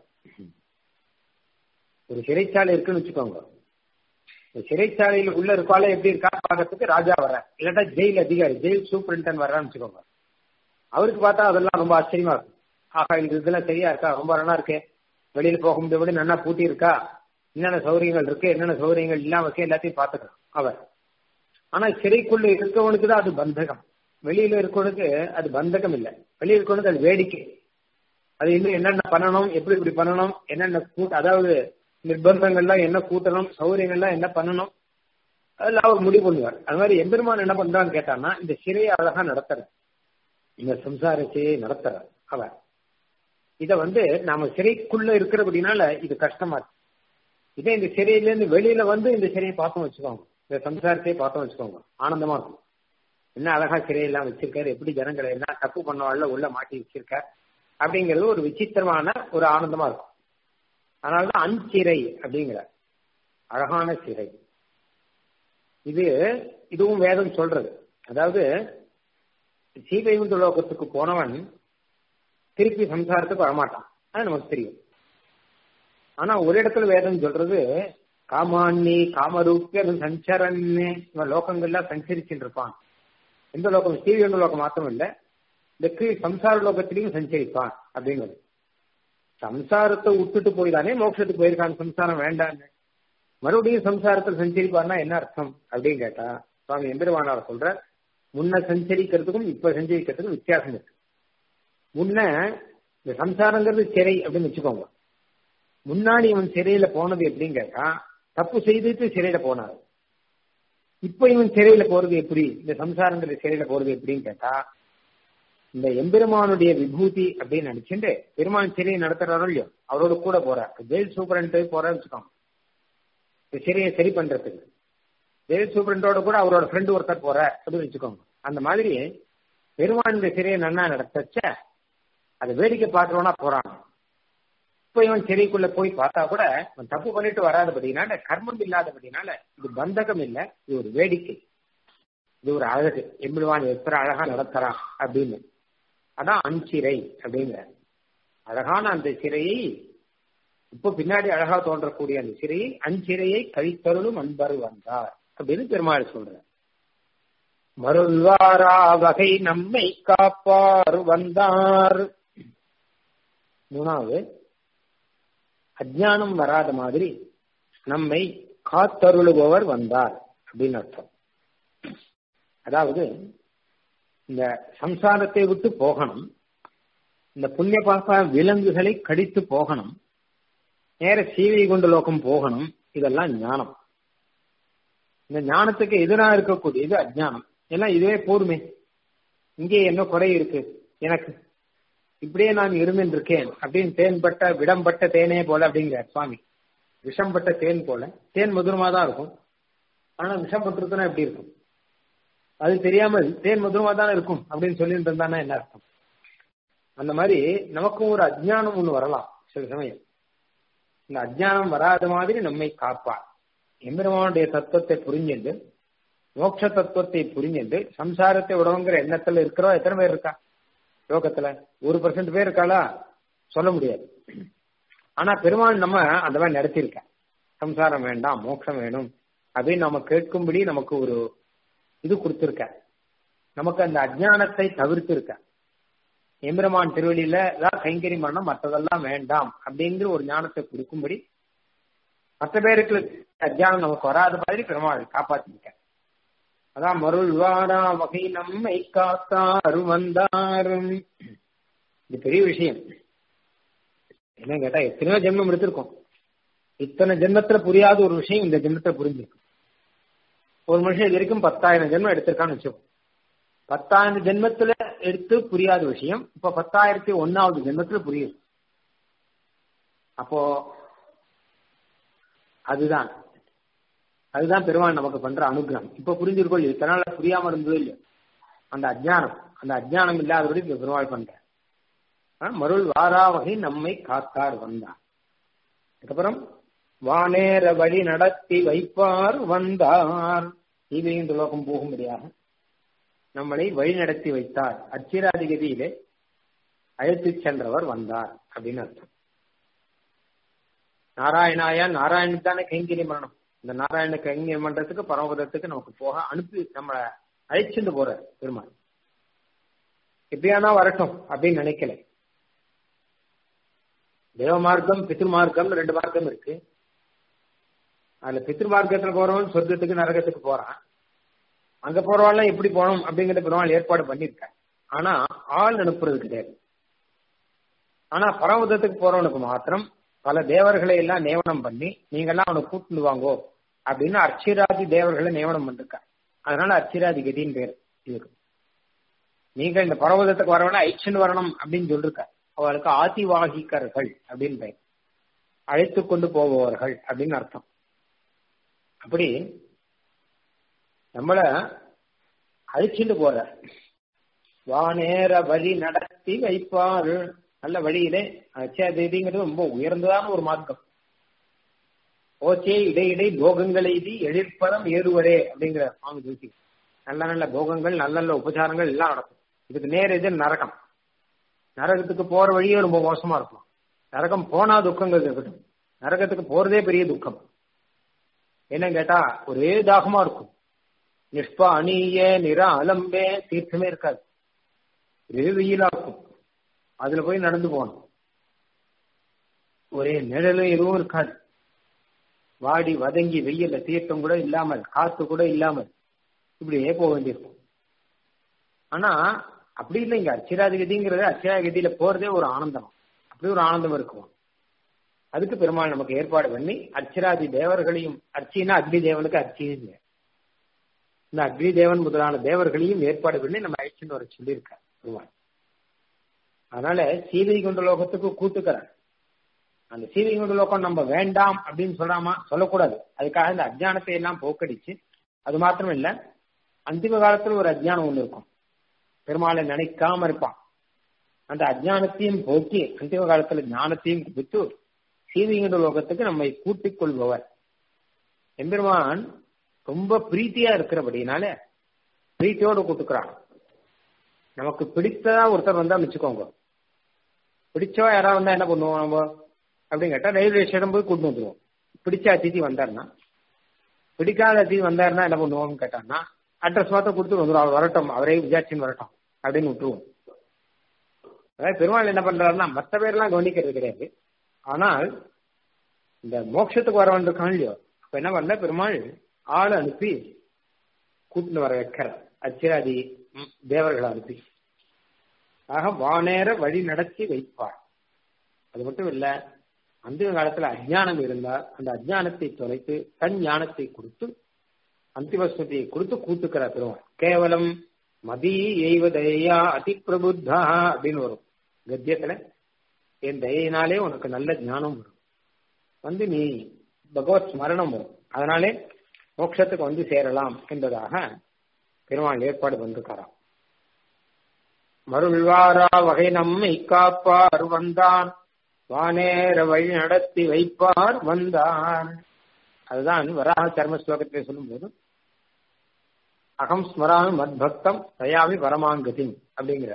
ஒரு சிறைச்சாலை இருக்குன்னு வச்சுக்கோங்க சிறைச்சாலையில் உள்ள இருக்கால எப்படி இருக்கா பார்க்கறதுக்கு ராஜா வர இல்லாட்டா ஜெயில் அதிகாரி ஜெயில் சூப்பரிண்டன் வர்றான்னு வச்சுக்கோங்க அவருக்கு பார்த்தா அதெல்லாம் ரொம்ப ஆச்சரியமா இருக்கும் ஆகா இந்த இதெல்லாம் சரியா இருக்கா ரொம்ப நல்லா இருக்கே வெளியில போக முடியாத நல்லா பூட்டி இருக்கா என்னென்ன சௌகரியங்கள் இருக்கு என்னென்ன சௌகரியங்கள் இல்லாம இருக்கு எல்லாத்தையும் பார்த்துக்கலாம் அவர் ஆனா சிறைக்குள்ள இருக்கவனுக்கு தான் அது பந்தகம் வெளியில இருக்கவனுக்கு அது பந்தகம் இல்லை வெளியில இருக்கவனுக்கு அது வேடிக்கை அது இன்னும் என்னென்ன பண்ணணும் எப்படி இப்படி பண்ணணும் என்னென்ன கூட்ட அதாவது நிர்பந்தங்கள்லாம் என்ன கூட்டணும் சௌகரியங்கள்லாம் என்ன பண்ணணும் அதெல்லாம் அவர் முடிவு பண்ணுவார் அது மாதிரி எம்பெருமான் என்ன பண்றான்னு கேட்டான்னா இந்த சிறையை அழகா நடத்துற இந்த சம்சார சிறையை நடத்துற அவர் இத வந்து நாம சிறைக்குள்ள இருக்கிறபடினால இது கஷ்டமா இருக்கு இதே இந்த சிறையிலேருந்து வெளியில வந்து இந்த சிறையை பார்த்தோம் வச்சுக்கோங்க இந்த சம்சாரத்தையே பார்த்தோம் வச்சுக்கோங்க ஆனந்தமா இருக்கும் என்ன அழகா சிறையெல்லாம் வச்சிருக்காரு எப்படி ஜனங்களை என்ன தப்பு பண்ணவாள்ல உள்ள மாட்டி வச்சிருக்கார் அப்படிங்கிறது ஒரு விசித்திரமான ஒரு ஆனந்தமா இருக்கும் அதனாலதான் அஞ்சிறை அப்படிங்கிற அழகான சிறை இது இதுவும் வேதம் சொல்றது அதாவது சீதைகுந்த லோகத்துக்கு போனவன் திருப்பி சம்சாரத்துக்கு வரமாட்டான் அது நமக்கு தெரியும் ஆனா ஒரு இடத்துல வேதம் சொல்றது காமாண்ணி காமரூப்பிய சஞ்சரன்னு இவன் லோகங்கள்லாம் சஞ்சரிச்சுட்டு இருப்பான் எந்த லோகம் ஸ்ரீவைகுண்ட லோகம் மாத்திரம் இல்ல இந்த கீழ் சம்சார லோகத்திலையும் சஞ்சரிப்பான் அப்படிங்கிறது சம்சாரத்தை விட்டுட்டு போய்தானே மோட்சத்துக்கு போயிருக்கான் சம்சாரம் வேண்டான்னு மறுபடியும் சம்சாரத்தில் சஞ்சரிப்பான்னா என்ன அர்த்தம் அப்படின்னு கேட்டா சுவாமி எம்பெருமானார் சொல்ற முன்ன சஞ்சரிக்கிறதுக்கும் இப்ப சஞ்சரிக்கிறதுக்கும் வித்தியாசம் இருக்கு முன்ன இந்த சம்சாரங்கிறது சிறை அப்படின்னு வச்சுக்கோங்க முன்னாடி இவன் சிறையில போனது எப்படின்னு கேட்டா தப்பு செய்துட்டு சிறையில போனாரு இப்ப இவன் சிறையில போறது எப்படி இந்த சம்சாரங்கிற சிறையில போறது எப்படின்னு கேட்டா இந்த எம்பெருமானுடைய விபூதி அப்படின்னு நினைச்சுட்டு பெருமான் சிறையை நடத்துறாரோ இல்லையோ அவரோட கூட போறார் ஜெயில் சூப்பரண்ட் போறான்னு வச்சுக்கோங்க இந்த சிறையை சரி பண்றதுக்கு ஜெயில் சூப்பரண்டோட கூட அவரோட ஃப்ரெண்டு ஒருத்தர் போற அப்படின்னு வச்சுக்கோங்க அந்த மாதிரி பெருமான் இந்த சிறையை நன்னா நடத்தச்ச அதை வேடிக்கை பார்க்கறவனா போறான் இப்ப இவன் சிறைக்குள்ள போய் பார்த்தா கூட அவன் தப்பு பண்ணிட்டு வராதபடினால கர்மம் இல்லாதபடினால இது பந்தகம் இல்ல இது ஒரு வேடிக்கை இது ஒரு அழகு எம்பெருமான் எத்தனை அழகா நடத்துறான் அப்படின்னு அதான் அஞ்சிறை அப்படிங்கிற அழகான அந்த சிறையை இப்போ பின்னாடி அழகா தோன்றக்கூடிய அந்த சிறையை அஞ்சிறையை கழித்தருளும் அன்பர் வந்தார் அப்படின்னு பெருமாள் சொல்ற மருள்வாரா வகை நம்மை காப்பார் வந்தார் மூணாவது அஜானம் வராத மாதிரி நம்மை காத்தருளுபவர் வந்தார் அப்படின்னு அர்த்தம் அதாவது இந்த சம்சாரத்தை விட்டு போகணும் இந்த புண்ணிய பாப்பா விலங்குகளை கடித்து போகணும் நேர சீவை கொண்டு லோகம் போகணும் இதெல்லாம் ஞானம் இந்த ஞானத்துக்கு எதிராக இருக்கக்கூடியது அஜானம் எல்லாம் இதுவே போருமே இங்கே என்ன குறை இருக்கு எனக்கு இப்படியே நான் இருந்துருக்கேன் அப்படின்னு தேன்பட்ட விடம்பட்ட தேனே போல அப்படிங்கிற சுவாமி விஷம்பட்ட தேன் போல தேன் மதுரமா தான் இருக்கும் ஆனா விஷம் பட்டிருக்குன்னா எப்படி இருக்கும் அது தெரியாமல் தேன் மதுரமா தானே இருக்கும் அப்படின்னு சொல்லிட்டு இருந்தானா என்ன அர்த்தம் அந்த மாதிரி நமக்கும் ஒரு அஜ்ஞானம் ஒண்ணு வரலாம் சில சமயம் இந்த அஜ்ஞானம் வராத மாதிரி நம்மை காப்பார் எம்பெருமானுடைய தத்துவத்தை புரிஞ்சுண்டு மோட்ச தத்துவத்தை புரிஞ்சுண்டு சம்சாரத்தை உடவுங்கிற எண்ணத்துல இருக்கிறோம் எத்தனை பேர் இருக்கா லோகத்துல ஒரு பர்சன்ட் பேர் இருக்காளா சொல்ல முடியாது ஆனா பெருமாள் நம்ம அந்த மாதிரி நடத்திருக்க சம்சாரம் வேண்டாம் மோட்சம் வேணும் அப்படின்னு நம்ம கேட்கும்படி நமக்கு ஒரு இது கொடுத்திருக்க நமக்கு அந்த அஜானத்தை தவிர்த்து இருக்க எம்பெருமான் திருவள்ளியில தான் கைங்கரி மரணம் மற்றதெல்லாம் வேண்டாம் அப்படிங்கிற ஒரு ஞானத்தை கொடுக்கும்படி மற்ற பேருக்கு அஜானம் நமக்கு வராத மாதிரி பெருமாள் காப்பாத்திருக்க அதான் மருள் வாடா வகை நம்மை காத்தார் வந்தாரும் இது பெரிய விஷயம் என்ன கேட்டா எத்தனையோ ஜென்மம் எடுத்திருக்கோம் இத்தனை ஜென்மத்துல புரியாத ஒரு விஷயம் இந்த ஜென்மத்துல புரிஞ்சிருக்கு ஒரு மனுஷன் இது வரைக்கும் பத்தாயிரம் ஜென்மம் எடுத்திருக்கான்னு வச்சுக்கோ பத்தாயிரம் ஜென்மத்துல எடுத்து புரியாத விஷயம் இப்ப பத்தாயிரத்தி ஒன்னாவது ஜென்மத்துல புரியுது அப்போ அதுதான் அதுதான் பெருமாள் நமக்கு பண்ற அனுகிரகம் இப்ப புரிஞ்சிருக்கோம் இல்லையா இத்தனை நாள் புரியாம இருந்தது இல்லையா அந்த அஜ்ஞானம் அந்த அஜ்ஞானம் இல்லாதபடி இப்ப பெருமாள் பண்ற மருள் வாராவகை நம்மை காத்தார் வந்தார் அதுக்கப்புறம் வானேர வழி நடத்தி வைப்பார் வந்தார் இந்த லோகம் போகும்படியாக நம்மளை வழி நடத்தி வைத்தார் அச்சிராதிகதியிலே அழைத்துச் சென்றவர் வந்தார் அப்படின்னு அர்த்தம் நாராயணாயா நாராயணன் தானே கைங்கரி மரணம் இந்த நாராயண கைங்கரி மன்றத்துக்கு பரமபதத்துக்கு நமக்கு போக அனுப்பி நம்மளை அழைச்சிட்டு போற பெருமாள் எப்படியானா வரட்டும் அப்படின்னு நினைக்கல தேவ மார்க்கம் பித்ரு மார்க்கம் ரெண்டு மார்க்கம் இருக்கு அதுல பித்ரு மார்க்கத்துல போறவன் சொர்க்கத்துக்கு நரகத்துக்கு போறான் அங்க போறவாள்லாம் எப்படி போகணும் அப்படிங்கிற பெருமாள் ஏற்பாடு பண்ணிருக்க ஆனா ஆள் அனுப்புறது கிடையாது ஆனா பரமதத்துக்கு போறவனுக்கு மாத்திரம் பல தேவர்களை எல்லாம் நியமனம் பண்ணி நீங்க எல்லாம் அவனை கூட்டிட்டு வாங்கோ அப்படின்னு அர்ச்சிராதி தேவர்களை நியமனம் பண்ணிருக்க அதனால அர்ச்சிராதி கதின்னு பேர் இதுக்கு நீங்க இந்த பரவதத்துக்கு வரவன ஐச்சன் வரணும் அப்படின்னு சொல்லிருக்க அவளுக்கு ஆதிவாகிக்கர்கள் அப்படின்னு பெயர் அழைத்து கொண்டு போபவர்கள் அப்படின்னு அர்த்தம் அப்படி நம்மள அழிச்சுட்டு போற வானேற வழி நடத்தி வைப்பார் நல்ல வழியிலே அச்சதிங்கிறது ரொம்ப உயர்ந்ததான ஒரு மார்க்கம் ஓச்சே இடையிடை போகங்கள் எய்தி எழிற்பதம் ஏறுவரே அப்படிங்கிற சுவாமி ஜோசி நல்ல நல்ல போகங்கள் நல்ல நல்ல உபச்சாரங்கள் எல்லாம் நடக்கும் இதுக்கு நேர் இது நரகம் நரகத்துக்கு போற வழியே ரொம்ப மோசமா இருக்கும் நரகம் போனா துக்கங்கள் இருக்கட்டும் நரகத்துக்கு போறதே பெரிய துக்கம் என்ன கேட்டா ஒரே தாகமா இருக்கும் நிஷ்பா அணிய நிற அலம்பே தீர்த்தமே இருக்காது ஒரே வெயிலா இருக்கும் அதுல போய் நடந்து போகணும் ஒரே நிழலும் எதுவும் இருக்காது வாடி வதங்கி வெயில்ல தீர்த்தம் கூட இல்லாமல் காத்து கூட இல்லாமல் இப்படியே போக வேண்டியிருக்கும் ஆனா அப்படி இல்லை இங்க அச்சிராதிகதிங்கிறது அச்சிராதிகதியில போறதே ஒரு ஆனந்தம் அப்படி ஒரு ஆனந்தம் இருக்கும் அதுக்கு பெருமாள் நமக்கு ஏற்பாடு பண்ணி அர்ச்சராதி தேவர்களையும் அர்ச்சினா அக்னி தேவனுக்கு அர்ச்சின்னு இந்த அக்னி தேவன் முதலான தேவர்களையும் ஏற்பாடு பண்ணி நம்ம அழிச்சுன்னு வர சொல்லியிருக்கார் பெருமாள் அதனால சீதை கொண்ட லோகத்துக்கு கூட்டுக்கிறார் அந்த சீதை கொண்ட லோகம் நம்ம வேண்டாம் அப்படின்னு சொல்லாமா சொல்லக்கூடாது அதுக்காக இந்த அஜ்ஞானத்தை எல்லாம் போக்கடிச்சு அது மாத்திரம் இல்ல அந்திம காலத்துல ஒரு அஜ்ஞானம் ஒண்ணு இருக்கும் பெருமாளை நினைக்காம இருப்பான் அந்த அஜ்ஞானத்தையும் போக்கி அந்திம காலத்துல ஞானத்தையும் கொடுத்து சீதைகின்ற லோகத்துக்கு நம்மை கூட்டிக் கொள்பவர் எம்பெருமான் ரொம்ப பிரீத்தியா இருக்கிறபடினால பிரீத்தியோடு கூட்டுக்கிறான் நமக்கு பிடித்ததா ஒருத்தர் வந்தா வச்சுக்கோங்க பிடிச்சவா யாராவது வந்தா என்ன பண்ணுவோம் நம்ம அப்படின்னு கேட்டா ரயில்வே ஸ்டேஷன் போய் கூட்டு வந்துருவோம் பிடிச்ச அதிதி வந்தாருன்னா பிடிக்காத அதிதி வந்தாருன்னா என்ன பண்ணுவோம்னு கேட்டான்னா அட்ரஸ் பார்த்து கொடுத்து வந்துடும் அவர் வரட்டும் அவரே விசாரிச்சுன்னு வரட்டும் அப்படின்னு விட்டுருவோம் அதாவது பெருமாள் என்ன பண்றாருன்னா மற்ற பேர்லாம் கவனிக்கிறது கிடையாது ஆனால் இந்த மோட்சத்துக்கு வர வந்திருக்கான் இல்லையோ அப்ப என்ன பண்ண பெருமாள் ஆள் அனுப்பி கூட்டிட்டு வர வைக்கிற அச்சிராதி தேவர்களை அனுப்பி ஆக வானேர வழி நடத்தி வைப்பார் அது மட்டும் இல்ல அந்த காலத்துல அஜ்ஞானம் இருந்தால் அந்த அஜ்ஞானத்தை தொலைத்து தன் ஞானத்தை கொடுத்து அந்திமஸ்மதியை கொடுத்து கூட்டுக்கிற பெருமாள் கேவலம் மதி எய்வதையா அதி பிரபுத்தா அப்படின்னு வரும் கத்தியத்துல என் தயினாலே உனக்கு நல்ல ஞானம் வரும் வந்து நீ பகவத் ஸ்மரணம் வரும் அதனாலே மோட்சத்துக்கு வந்து சேரலாம் என்பதாக பெருமாள் ஏற்பாடு வந்திருக்காராம் மருள்வாரா வகை நம்மை காப்பார் வந்தான் வானேர வழி நடத்தி வைப்பார் வந்தான் அதுதான் வராக சர்ம ஸ்லோகத்தை சொல்லும் போது அகம் ஸ்மராமி மத்பக்தம் தயாமி பரமாங்கதி அப்படிங்கிற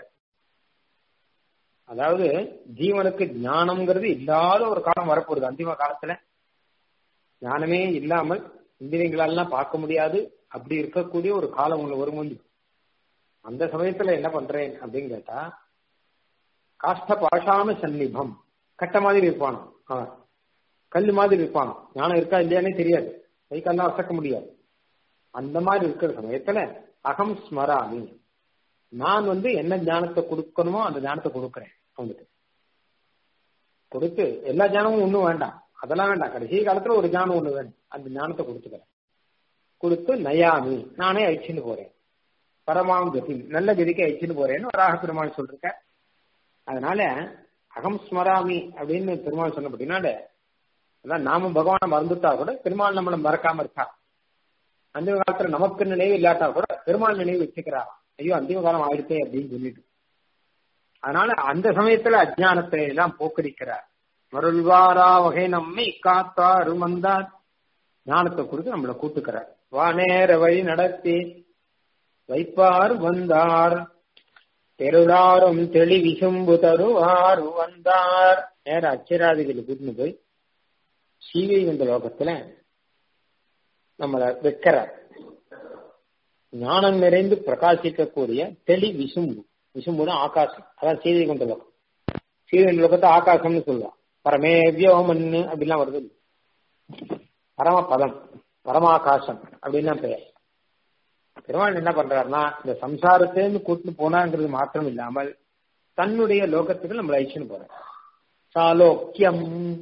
அதாவது ஜீவனுக்கு ஞானம்ங்கிறது இல்லாத ஒரு காலம் வரப்போகுது அந்திம காலத்துல ஞானமே இல்லாமல் இந்திரியங்களெல்லாம் பார்க்க முடியாது அப்படி இருக்கக்கூடிய ஒரு காலம் ஒண்ணு வரும் அந்த சமயத்துல என்ன பண்றேன் அப்படின்னு கேட்டா காஷ்ட பாஷாம சந்நிபம் கட்ட மாதிரி இருப்பானோ அவன் கல் மாதிரி இருப்பானோ ஞானம் இருக்கா இல்லையானே தெரியாது கை கால்லாம் அசக்க முடியாது அந்த மாதிரி இருக்கிற சமயத்துல அகம் ஸ்மராமி நான் வந்து என்ன ஞானத்தை கொடுக்கணுமோ அந்த ஞானத்தை கொடுக்குறேன் அவனுக்கு கொடுத்து எல்லா ஞானமும் ஒன்றும் வேண்டாம் அதெல்லாம் வேண்டாம் கடைசி காலத்துல ஒரு ஞானம் ஒண்ணு வேணும் அந்த ஞானத்தை கொடுத்துக்கிறேன் கொடுத்து நயாமி நானே அழிச்சுன்னு போறேன் பரமாம் கதி நல்ல கதிக்கு அழிச்சுன்னு போறேன்னு வராக பெருமாள் சொல்லிருக்க அதனால அகம் ஸ்மராமி அப்படின்னு பெருமாள் சொன்னபடினால அதான் நாம பகவானை மறந்துட்டா கூட பெருமாள் நம்மளை மறக்காம இருக்கா அந்த காலத்துல நமக்கு நினைவு இல்லாட்டா கூட பெருமாள் நினைவு வச்சுக்கிறா ஐயோ அந்திம காலம் ஆயிடுச்சே அப்படின்னு சொல்லிட்டு அதனால அந்த சமயத்துல அஜானத்தை எல்லாம் போக்கடிக்கிறார் மருள்வாரா வகை நம்மை காத்தாரு வந்தார் ஞானத்தை கொடுத்து நம்மளை கூட்டுக்கிறார் வானேர வழி நடத்தி வைப்பார் வந்தார் தெருளாரும் தெளி விசும்பு தருவார் வந்தார் நேர அச்சராதிகளை கூட்டின்னு போய் சீவை இந்த லோகத்துல நம்மளை வைக்கிறார் ஞானம் நிறைந்து பிரகாசிக்கக்கூடிய தெளி விசும்பு விசும்புனா ஆகாசம் அதான் சீதை கொண்ட லோகம் சீதை லோகத்தை ஆகாசம்னு சொல்லுவான் பரமேவியோமன்னு அப்படிலாம் வருது பரம பதம் பரமாகாசம் அப்படின்லாம் பெயர் பெருமாள் என்ன பண்றாருன்னா இந்த சம்சாரத்திலிருந்து கூட்டிட்டு போனாங்கிறது மாத்திரம் இல்லாமல் தன்னுடைய லோகத்துக்கு நம்மளை அழிச்சுன்னு போறார் சாலோக்கியம்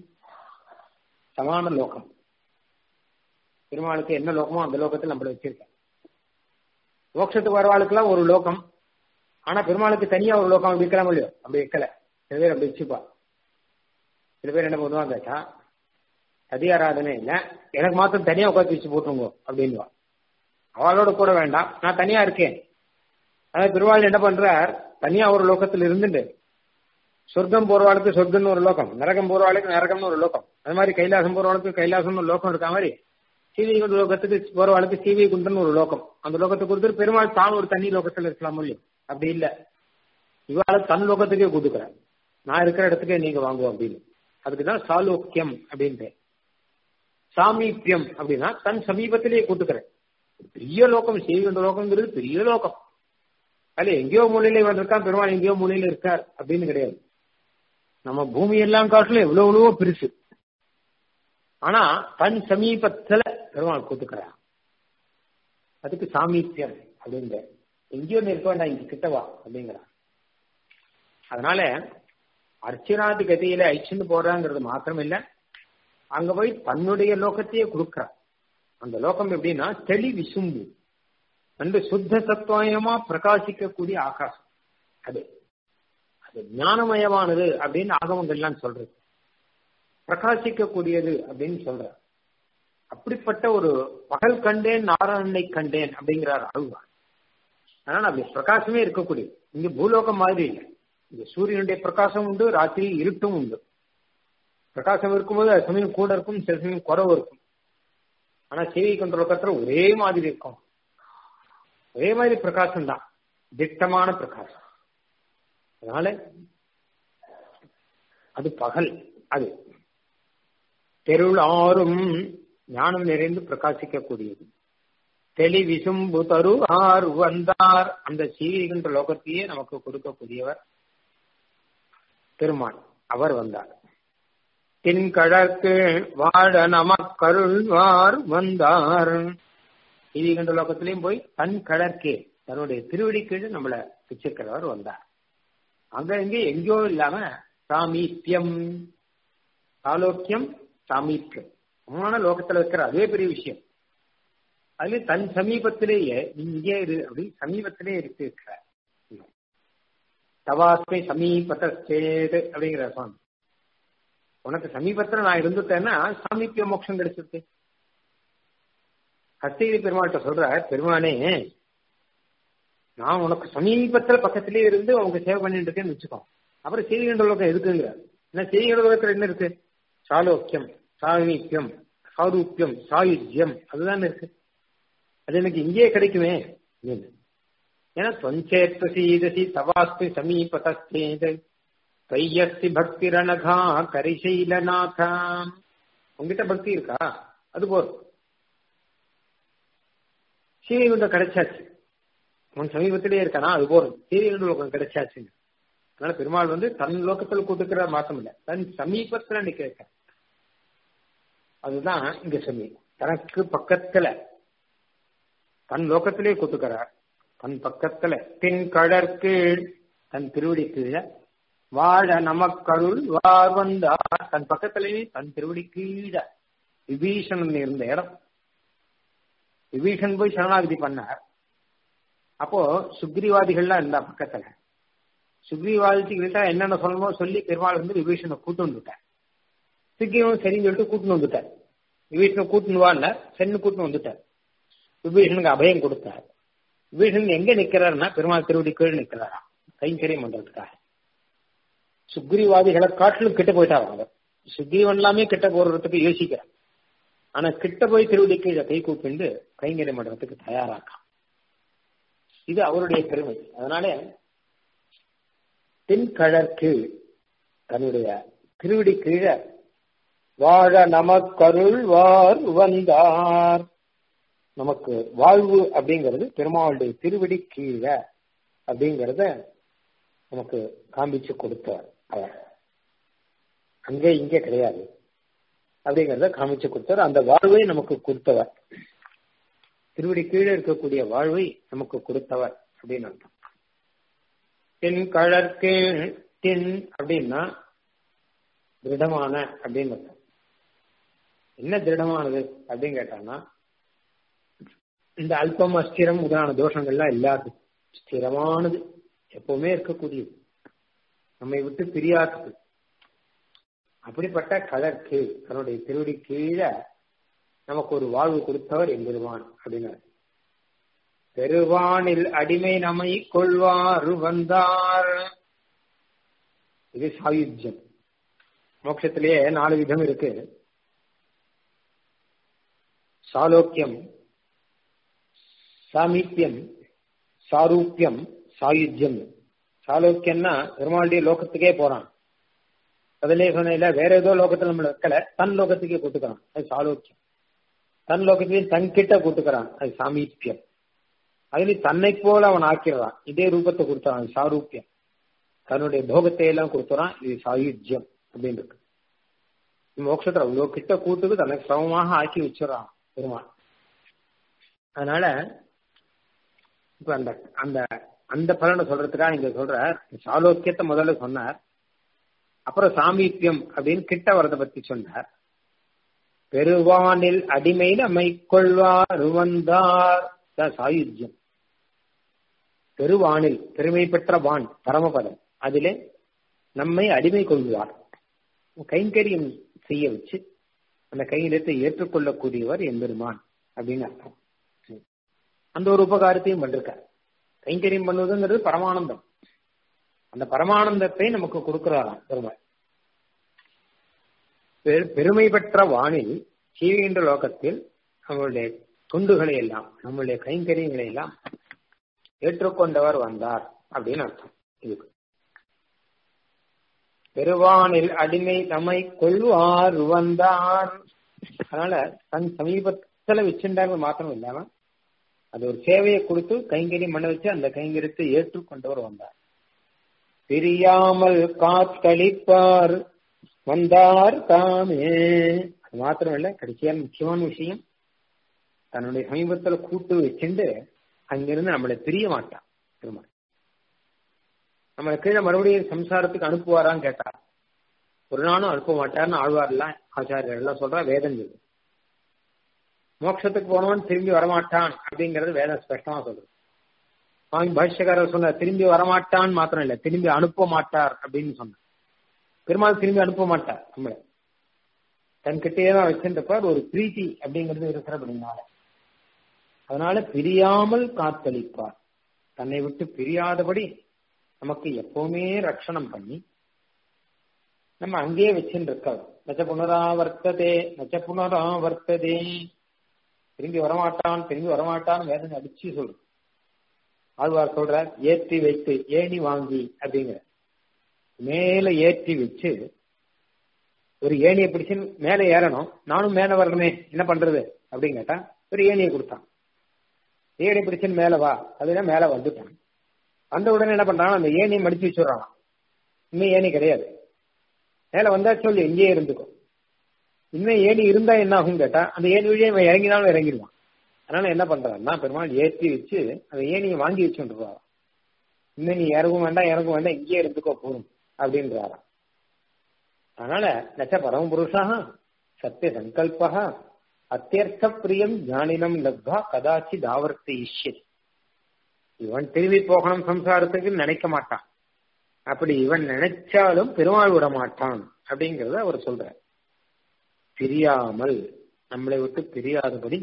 சமான லோகம் பெருமாளுக்கு என்ன லோகமோ அந்த லோகத்தில் நம்மளை வச்சிருக்க மோட்சத்துக்கு வரவாளுக்கெல்லாம் ஒரு லோகம் ஆனா பெருமாளுக்கு தனியா ஒரு லோகம் அப்படி வைக்கலாம் இல்லையோ அப்படி வைக்கல சில பேர் அப்படி வச்சுப்பா சில பேர் என்ன பண்ணுவாங்க கேட்டா சதி ஆராதனை இல்லை எனக்கு மாத்திரம் தனியா உட்காந்து வச்சு போட்டுருங்க அப்படின்வா அவளோட கூட வேண்டாம் நான் தனியா இருக்கேன் அதாவது பெருமாள் என்ன பண்றார் தனியா ஒரு லோகத்தில் இருந்துட்டு சொர்க்கம் போறவாளுக்கு சொர்க்கம்னு ஒரு லோகம் நரகம் போறவாளுக்கு நரகம்னு ஒரு லோகம் அது மாதிரி கைலாசம் போறவாளுக்கு கைலாசம்னு ஒரு லோகம் இருக்கா மாதிரி சீவி குண்டு லோகத்துக்கு போறவாளுக்கு சீவி குண்டுன்னு ஒரு லோகம் அந்த லோகத்தை கொடுத்துட்டு பெருமாள் தான் ஒரு தனி லோகத்துல இருக்கலாம் இல்லையோ அப்படி இல்ல இவாள தன் லோகத்துக்கே கொடுக்குறேன் நான் இருக்கிற இடத்துக்கே நீங்க வாங்குவோம் அப்படின்னு அதுக்குதான் சாலோக்கியம் அப்படின்ட்டு சாமீபியம் அப்படின்னா தன் சமீபத்திலேயே கூட்டுக்கிறேன் பெரிய லோகம் செய்கின்ற லோகங்கிறது பெரிய லோகம் அதுல எங்கேயோ மூலையில இவன் இருக்கான் பெருமாள் எங்கேயோ மூலையில இருக்கார் அப்படின்னு கிடையாது நம்ம பூமி எல்லாம் காட்டிலும் எவ்வளவு எவ்வளவோ பெருசு ஆனா தன் சமீபத்துல பெருமாள் கூத்துக்கிறான் அதுக்கு சாமீபியம் அப்படிங்கிற எங்கேயோ இருக்க வேண்டாம் இங்க கிட்டவா அப்படிங்கிறான் அதனால அர்ச்சனாதி கதியில ஐச்சுன்னு போறாங்கிறது மாத்திரம் இல்ல அங்க போய் தன்னுடைய லோகத்தையே கொடுக்கிறான் அந்த லோகம் எப்படின்னா தெளி விசும்பு அந்த சுத்த சத்துவமயமா பிரகாசிக்கக்கூடிய ஆகாசம் அது அது ஞானமயமானது அப்படின்னு ஆகமங்கள்லாம் சொல்றது பிரகாசிக்கக்கூடியது அப்படின்னு சொல்ற அப்படிப்பட்ட ஒரு பகல் கண்டேன் நாராயணனை கண்டேன் அப்படிங்கிறார் ஆழ்வார் அதனால அப்படி பிரகாசமே இருக்கக்கூடியது இங்க பூலோகம் மாதிரி இல்லை இங்க சூரியனுடைய பிரகாசம் உண்டு ராத்திரி இருட்டும் உண்டு பிரகாசம் இருக்கும்போது அது சமயம் கூட இருக்கும் சில சமயம் குறவு இருக்கும் ஆனா சேவை கொண்ட லோகத்துல ஒரே மாதிரி இருக்கும் ஒரே மாதிரி பிரகாசம் தான் திட்டமான பிரகாசம் அதனால அது பகல் அது தெருள் ஆறும் ஞானம் நிறைந்து பிரகாசிக்கக்கூடியது தெளிவிசும்பு தரு ஆர் வந்தார் அந்த சீவிகின்ற லோகத்தையே நமக்கு கொடுக்கக்கூடியவர் பெருமாள் அவர் வந்தார் தின்கழற்கு வாழ நமக்கருள்வார் வந்தார் சீவிகின்ற லோகத்திலையும் போய் தன் கடற்கே தன்னுடைய திருவடி கீழ் நம்மள வச்சிருக்கிறவர் வந்தார் அங்க இங்க எங்கேயோ இல்லாம சாமீப்பியம் சாலோக்கியம் சாமீப்பியம் சமமான லோகத்துல இருக்கிற அதே பெரிய விஷயம் அதுல தன் சமீபத்திலேயே இங்கே இரு அப்படி சமீபத்திலே இருக்கு இருக்கிற தவாஸ்மை சமீபத்தேது அப்படிங்கிற சுவாமி உனக்கு சமீபத்துல நான் இருந்துட்டேன்னா சாமீப்பிய மோட்சம் கிடைச்சிருக்கு கஸ்தகிரி பெருமாள்கிட்ட சொல்ற பெருமானே நான் உனக்கு சமீபத்துல பக்கத்திலே இருந்து உனக்கு சேவை பண்ணிட்டு இருக்கேன்னு வச்சுக்கோ அப்புறம் செய்திகண்ட லோகம் எதுக்குங்கிற என்ன செய்திகண்ட லோகத்துல என்ன இருக்கு சாலோக்கியம் சாமீப்பியம் சாரூப்பியம் சாயுஜ்யம் அதுதான் இருக்கு அது எனக்கு இங்கேயே கிடைக்குமே ஏன்னா தொஞ்சேத்த சீதசி தவாஸ்தி சமீபத்தேது கையஸ்தி பக்திரணகா கரிசைலநாதா உங்ககிட்ட பக்தி இருக்கா அது போதும் சீனிகுண்டம் கிடைச்சாச்சு உன் சமீபத்திலே இருக்கானா அது போதும் சீனிகுண்ட லோகம் கிடைச்சாச்சுங்க அதனால பெருமாள் வந்து தன் லோகத்தில் கூட்டுக்கிற மாத்தம் இல்ல தன் சமீபத்துல நிக்க அதுதான் இங்க சொல்லி தனக்கு பக்கத்துல தன் லோகத்திலே கூட்டுக்கிறார் தன் பக்கத்துல தென் கடற்கு தன் திருவடி கீழ வாழ நமக்கருள் வார் வந்தார் தன் பக்கத்திலேயே தன் திருவடி கீழ விபீஷணன் இருந்த இடம் விபீஷன் போய் சரணாகதி பண்ணார் அப்போ சுக்ரிவாதிகள்லாம் இருந்தா பக்கத்துல சுக்ரிவாதிகிட்ட என்னென்ன சொல்லணுமோ சொல்லி பெருமாள் வந்து விபீஷனை கூட்டு வந்துட்டார் சுக்ரீவன் சரின்னு சொல்லிட்டு கூட்டுன்னு வந்துட்டார் விபீஷனை கூட்டுன்னு வான்ல சென்னு கூட்டுன்னு வந்துட்டார் விபீஷனுக்கு அபயம் கொடுத்தார் விபீஷன் எங்க நிக்கிறாருன்னா பெருமாள் திருவடி கீழ் நிக்கிறாரா கைங்கரியம் பண்றதுக்காக சுக்ரிவாதிகளை காட்டிலும் கிட்ட போயிட்டார் அவங்க சுக்ரீவன் எல்லாமே கிட்ட போறதுக்கு யோசிக்கிறான் ஆனா கிட்ட போய் திருவடி கீழே கை கூப்பிண்டு கைங்கரியம் பண்றதுக்கு தயாராக்கான் இது அவருடைய பெருமை அதனால தென்கழற்கு தன்னுடைய திருவடி கீழே வாழ நமக்கருள் வார் வந்தார் நமக்கு வாழ்வு அப்படிங்கிறது பெருமாளுடைய திருவடி கீழே அப்படிங்கிறத நமக்கு காண்பிச்சு கொடுத்தார் அவர் அங்கே இங்கே கிடையாது அப்படிங்கிறத காமிச்சு கொடுத்தார் அந்த வாழ்வை நமக்கு கொடுத்தவர் திருவடி கீழே இருக்கக்கூடிய வாழ்வை நமக்கு கொடுத்தவர் அப்படின்னு அர்த்தம் தென் கழற்கு தென் அப்படின்னா திருடமான அப்படின்னு அர்த்தம் என்ன திருடமானது அப்படின்னு கேட்டாங்கன்னா இந்த அல்பம் அஸ்திரம் முதலான தோஷங்கள்லாம் இல்லாது ஸ்திரமானது எப்பவுமே இருக்கக்கூடியது நம்மை விட்டு பிரியாதது அப்படிப்பட்ட கலர்க்கு தன்னுடைய திருவடி கீழே நமக்கு ஒரு வாழ்வு கொடுத்தவர் எம்பெருவான் அப்படின்னார் பெருவானில் அடிமை நமை கொள்வார் வந்தார் இது சாயுஜ்யம் மோட்சத்திலேயே நாலு விதம் இருக்கு சாலோக்கியம் சாமீப்பியம் சாரூப்பியம் சாயுஜ்யம் சாலோக்கியம்னா பெருமாளுடைய லோகத்துக்கே போறான் அதிலே சொன்ன வேற ஏதோ லோகத்துல நம்மள வைக்கல தன் லோகத்துக்கே கூட்டுக்கிறான் அது சாலோக்கியம் தன் லோகத்திலேயே தன் கிட்ட கூட்டுக்கிறான் அது சாமீப்பியம் அதுல தன்னை போல அவன் ஆக்கிறான் இதே ரூபத்தை கொடுத்தான் சாரூப்பியம் தன்னுடைய போகத்தை எல்லாம் கொடுத்துறான் இது சாயுஜ்யம் அப்படின்னு இருக்கு மோட்சத்துல அவ்வளோ கிட்ட கூட்டுக்கு தனக்கு சமமாக ஆக்கி வச்சிடறான் பெருமாள் அதனால இப்ப அந்த அந்த அந்த பலனை சொல்றதுக்காக இங்க சொல்ற சாலோக்கியத்தை முதல்ல சொன்னார் அப்புறம் சாமீப்பியம் அப்படின்னு கிட்ட வரதை பத்தி சொன்னார் பெருவானில் அடிமை நம்மை கொள்வார் வந்தார் சாயுஜ்யம் பெருவானில் பெருமை பெற்ற வான் பரமபதம் அதிலே நம்மை அடிமை கொள்வார் கைங்கரியம் செய்ய வச்சு அந்த கைங்கரியத்தை ஏற்றுக்கொள்ளக்கூடியவர் எம்பெருமான் அப்படின்னு அர்த்தம் அந்த ஒரு உபகாரத்தையும் பண்ணிருக்கார் கைங்கரியம் பண்ணுவதுங்கிறது பரமானந்தம் அந்த பரமானந்தத்தை நமக்கு கொடுக்கிறாராம் பெருமாள் பெருமை பெற்ற வானில் சீவிகின்ற லோகத்தில் நம்மளுடைய தொண்டுகளை எல்லாம் நம்மளுடைய கைங்கரியங்களை எல்லாம் ஏற்றுக்கொண்டவர் வந்தார் அப்படின்னு அர்த்தம் இதுக்கு பெருவானில் அடிமை தம்மை கொள்வார் வந்தார் அதனால தன் சமீபத்துல வச்சிருந்தாங்க மாத்திரம் இல்லாம அது ஒரு சேவையை கொடுத்து கைங்கரியம் பண்ண வச்சு அந்த கைங்கரியத்தை ஏற்றுக்கொண்டவர் வந்தார் பிரியாமல் காத்தளிப்பார் வந்தார் தாமே அது மாத்திரம் இல்ல கடைசியான முக்கியமான விஷயம் தன்னுடைய சமீபத்துல கூட்டு வச்சுட்டு அங்கிருந்து நம்மளை பிரிய மாட்டான் திரும்ப நம்மளை கீழே மறுபடியும் சம்சாரத்துக்கு அனுப்புவாரான்னு கேட்டா ஒரு நாளும் அனுப்ப மாட்டார்னு ஆழ்வார்லாம் ஆச்சாரியர் எல்லாம் சொல்றா வேதம் சொல்லு மோட்சத்துக்கு போனவன் திரும்பி வரமாட்டான் அப்படிங்கறது வேதம் ஸ்பஷ்டமா சொல்றது சுவாமி பாஷ்யக்காரர் சொன்ன திரும்பி வரமாட்டான் மாத்திரம் இல்ல திரும்பி அனுப்ப மாட்டார் அப்படின்னு சொன்னார் பெருமாள் திரும்பி அனுப்ப மாட்டார் நம்மளை தன்கிட்டயே தான் வச்சிருந்தப்பார் ஒரு பிரீத்தி அப்படிங்கிறது இருக்கிறபடினால அதனால பிரியாமல் காத்தளிப்பார் தன்னை விட்டு பிரியாதபடி நமக்கு எப்பவுமே ரட்சணம் பண்ணி நம்ம அங்கேயே வச்சுட்டு இருக்காது நச்ச புனராவர்த்ததே நச்ச புனராவர்த்ததே திரும்பி வரமாட்டான் திரும்பி வரமாட்டான் வேதனை அடிச்சு சொல்றது ஆழ்வார் சொல்ற ஏற்றி வைத்து ஏணி வாங்கி அப்படிங்கிற மேல ஏற்றி வச்சு ஒரு ஏணியை பிடிச்சு மேல ஏறணும் நானும் மேல வரணுமே என்ன பண்றது அப்படின்னு கேட்டா ஒரு ஏணியை கொடுத்தான் ஏணி பிடிச்சுன்னு மேல வா அதுதான் மேல வந்துட்டான் வந்த உடனே என்ன பண்றான் அந்த ஏணியை மடிச்சு வச்சுடுறான் இன்னும் ஏணி கிடையாது மேல வந்தா சொல்லு இங்கேயே இருந்துக்கும் இன்னும் ஏணி இருந்தா என்ன ஆகும் கேட்டா அந்த ஏணி வழியே இவன் இறங்கினாலும் இறங்கிடுவான் அதனால என்ன பண்றான்னா பெருமாள் ஏற்றி வச்சு அந்த ஏணியை வாங்கி வச்சுருவான் இன்னும் நீ இறங்கும் வேண்டாம் இறங்கும் வேண்டாம் இங்கேயே இருந்துக்கோ போதும் அப்படின்றாராம் அதனால நச்ச பரமபுருஷா சத்திய சங்கல்பா அத்தியர்த்த பிரியம் ஞானினம் லப்வா கதாச்சி தாவர்த்தி இஷ்யதி இவன் திரும்பி போகணும் சம்சாரத்துக்கு நினைக்க மாட்டான் அப்படி இவன் நினைச்சாலும் பெருமாள் விட மாட்டான் அப்படிங்கறத அவர் சொல்ற பிரியாமல் நம்மளை விட்டு பிரியாதபடி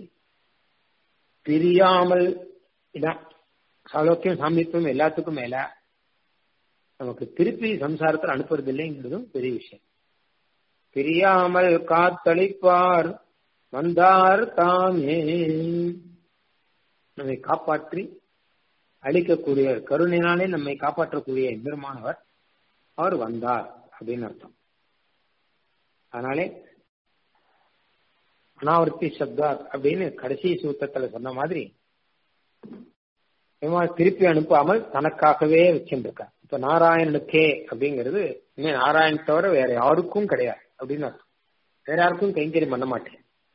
பிரியாமல் இதான் சாலோக்கியம் சாமித்வம் எல்லாத்துக்கும் மேல நமக்கு திருப்பி சம்சாரத்தில் அனுப்புறது இல்லைங்கிறதும் பெரிய விஷயம் பிரியாமல் காத்தளிப்பார் வந்தார் தாமே நம்மை காப்பாற்றி அழிக்கக்கூடிய கருணையினாலே நம்மை காப்பாற்றக்கூடிய எம்பெருமானவர் அவர் வந்தார் அப்படின்னு அர்த்தம் அதனாலே அனாவர்த்தி சப்தார் அப்படின்னு கடைசி சூத்திரத்துல சொன்ன மாதிரி பெருமாள் திருப்பி அனுப்பாமல் தனக்காகவே வச்சுருக்கார் இப்ப நாராயணனுக்கே அப்படிங்கிறது இனிமே நாராயண தவிர வேற யாருக்கும் கிடையாது அப்படின்னு அர்த்தம் வேற யாருக்கும் கைங்கரியம் பண்ண மாட்டேன்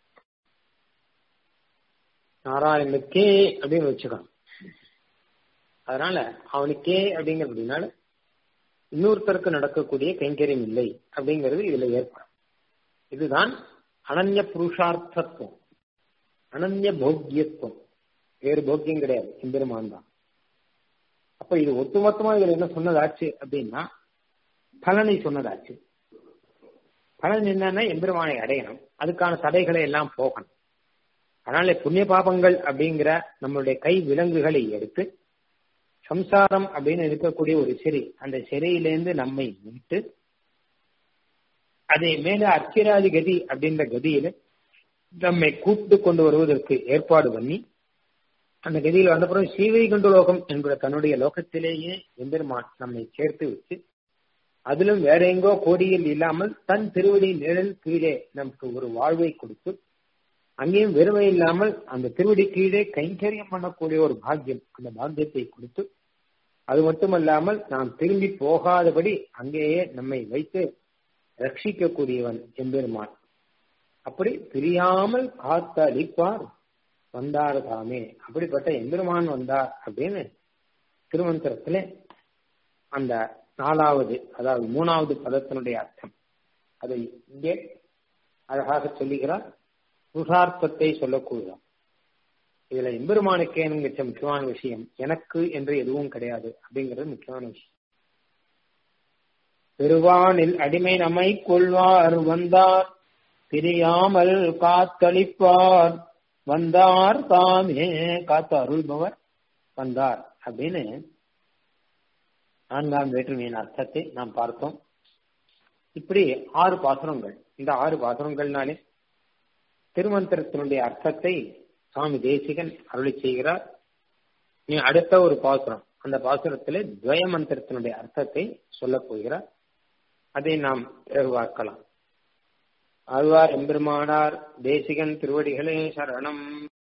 நாராயணனுக்கே அப்படின்னு வச்சுக்கணும் அதனால அவனுக்கே அப்படிங்கிறதுனால இன்னொருத்தருக்கு நடக்கக்கூடிய கைங்கரியம் இல்லை அப்படிங்கிறது இதுல ஏற்படும் இதுதான் அனன்ய புருஷார்த்தத்துவம் அனன்ய போக்கியத்துவம் வேறு போக்கியம் கிடையாது எம்பெருமான் தான் அப்ப இது ஒட்டுமொத்தமா இதுல என்ன சொன்னதாச்சு அப்படின்னா பலனை சொன்னதாச்சு பலன் என்னன்னா எம்பெருமானை அடையணும் அதுக்கான தடைகளை எல்லாம் போகணும் அதனால புண்ணிய பாபங்கள் அப்படிங்கிற நம்மளுடைய கை விலங்குகளை எடுத்து சம்சாரம் அப்படின்னு இருக்கக்கூடிய ஒரு சிறை அந்த சிறையிலேருந்து நம்மை மீட்டு அதை மேல அர்ச்சிராதி கதி அப்படின்ற கதியில நம்மை கூட்டு கொண்டு வருவதற்கு ஏற்பாடு பண்ணி அந்த கதியில் வந்தப்புறம் ஸ்ரீவைகுண்ட லோகம் என்கிற தன்னுடைய லோகத்திலேயே எம்பெருமான் நம்மை சேர்த்து வச்சு அதிலும் வேற எங்கோ கோடியில் இல்லாமல் தன் திருவடி நிழல் கீழே நமக்கு ஒரு வாழ்வை கொடுத்து அங்கேயும் வெறுமை இல்லாமல் அந்த திருவடி கீழே கைங்கரியம் பண்ணக்கூடிய ஒரு பாக்கியம் அந்த பாக்கியத்தை கொடுத்து அது மட்டுமல்லாமல் நாம் திரும்பி போகாதபடி அங்கேயே நம்மை வைத்து ரட்சிக்கக்கூடியவன் எம்பெருமான் அப்படி பிரியாமல் காத்து அளிப்பார் வந்தார் தாமே அப்படிப்பட்ட எம்பெருமான் வந்தார் அப்படின்னு திருமந்திரத்துல அந்த நாலாவது அதாவது மூணாவது பதத்தினுடைய அர்த்தம் அதை இங்கே அழகாக சொல்லுகிறார் புருஷார்த்தத்தை சொல்லக்கூடாது இதுல எம்பெருமானுக்கே மிச்ச முக்கியமான விஷயம் எனக்கு என்று எதுவும் கிடையாது அப்படிங்கிறது முக்கியமான விஷயம் பெருவானில் அடிமை நம்மை கொள்வார் வந்தார் பிரியாமல் காத்தளிப்பார் வந்தார் தாமே காத்து அருள்பவர் வந்தார் அப்படின்னு நான்காம் வேற்றுமையின் அர்த்தத்தை நாம் பார்த்தோம் இப்படி ஆறு பாசுரங்கள் இந்த ஆறு பாசுரங்கள்னாலே திருமந்திரத்தினுடைய அர்த்தத்தை சுவாமி தேசிகன் அருளி செய்கிறார் நீ அடுத்த ஒரு பாசுரம் அந்த பாசுரத்திலே துவய மந்திரத்தினுடைய அர்த்தத்தை சொல்லப் போகிறார் அதை நாம் பிறகு பார்க்கலாம் ஆழ்வார் எம்பெருமானார் தேசிகன் திருவடிகளே சரணம்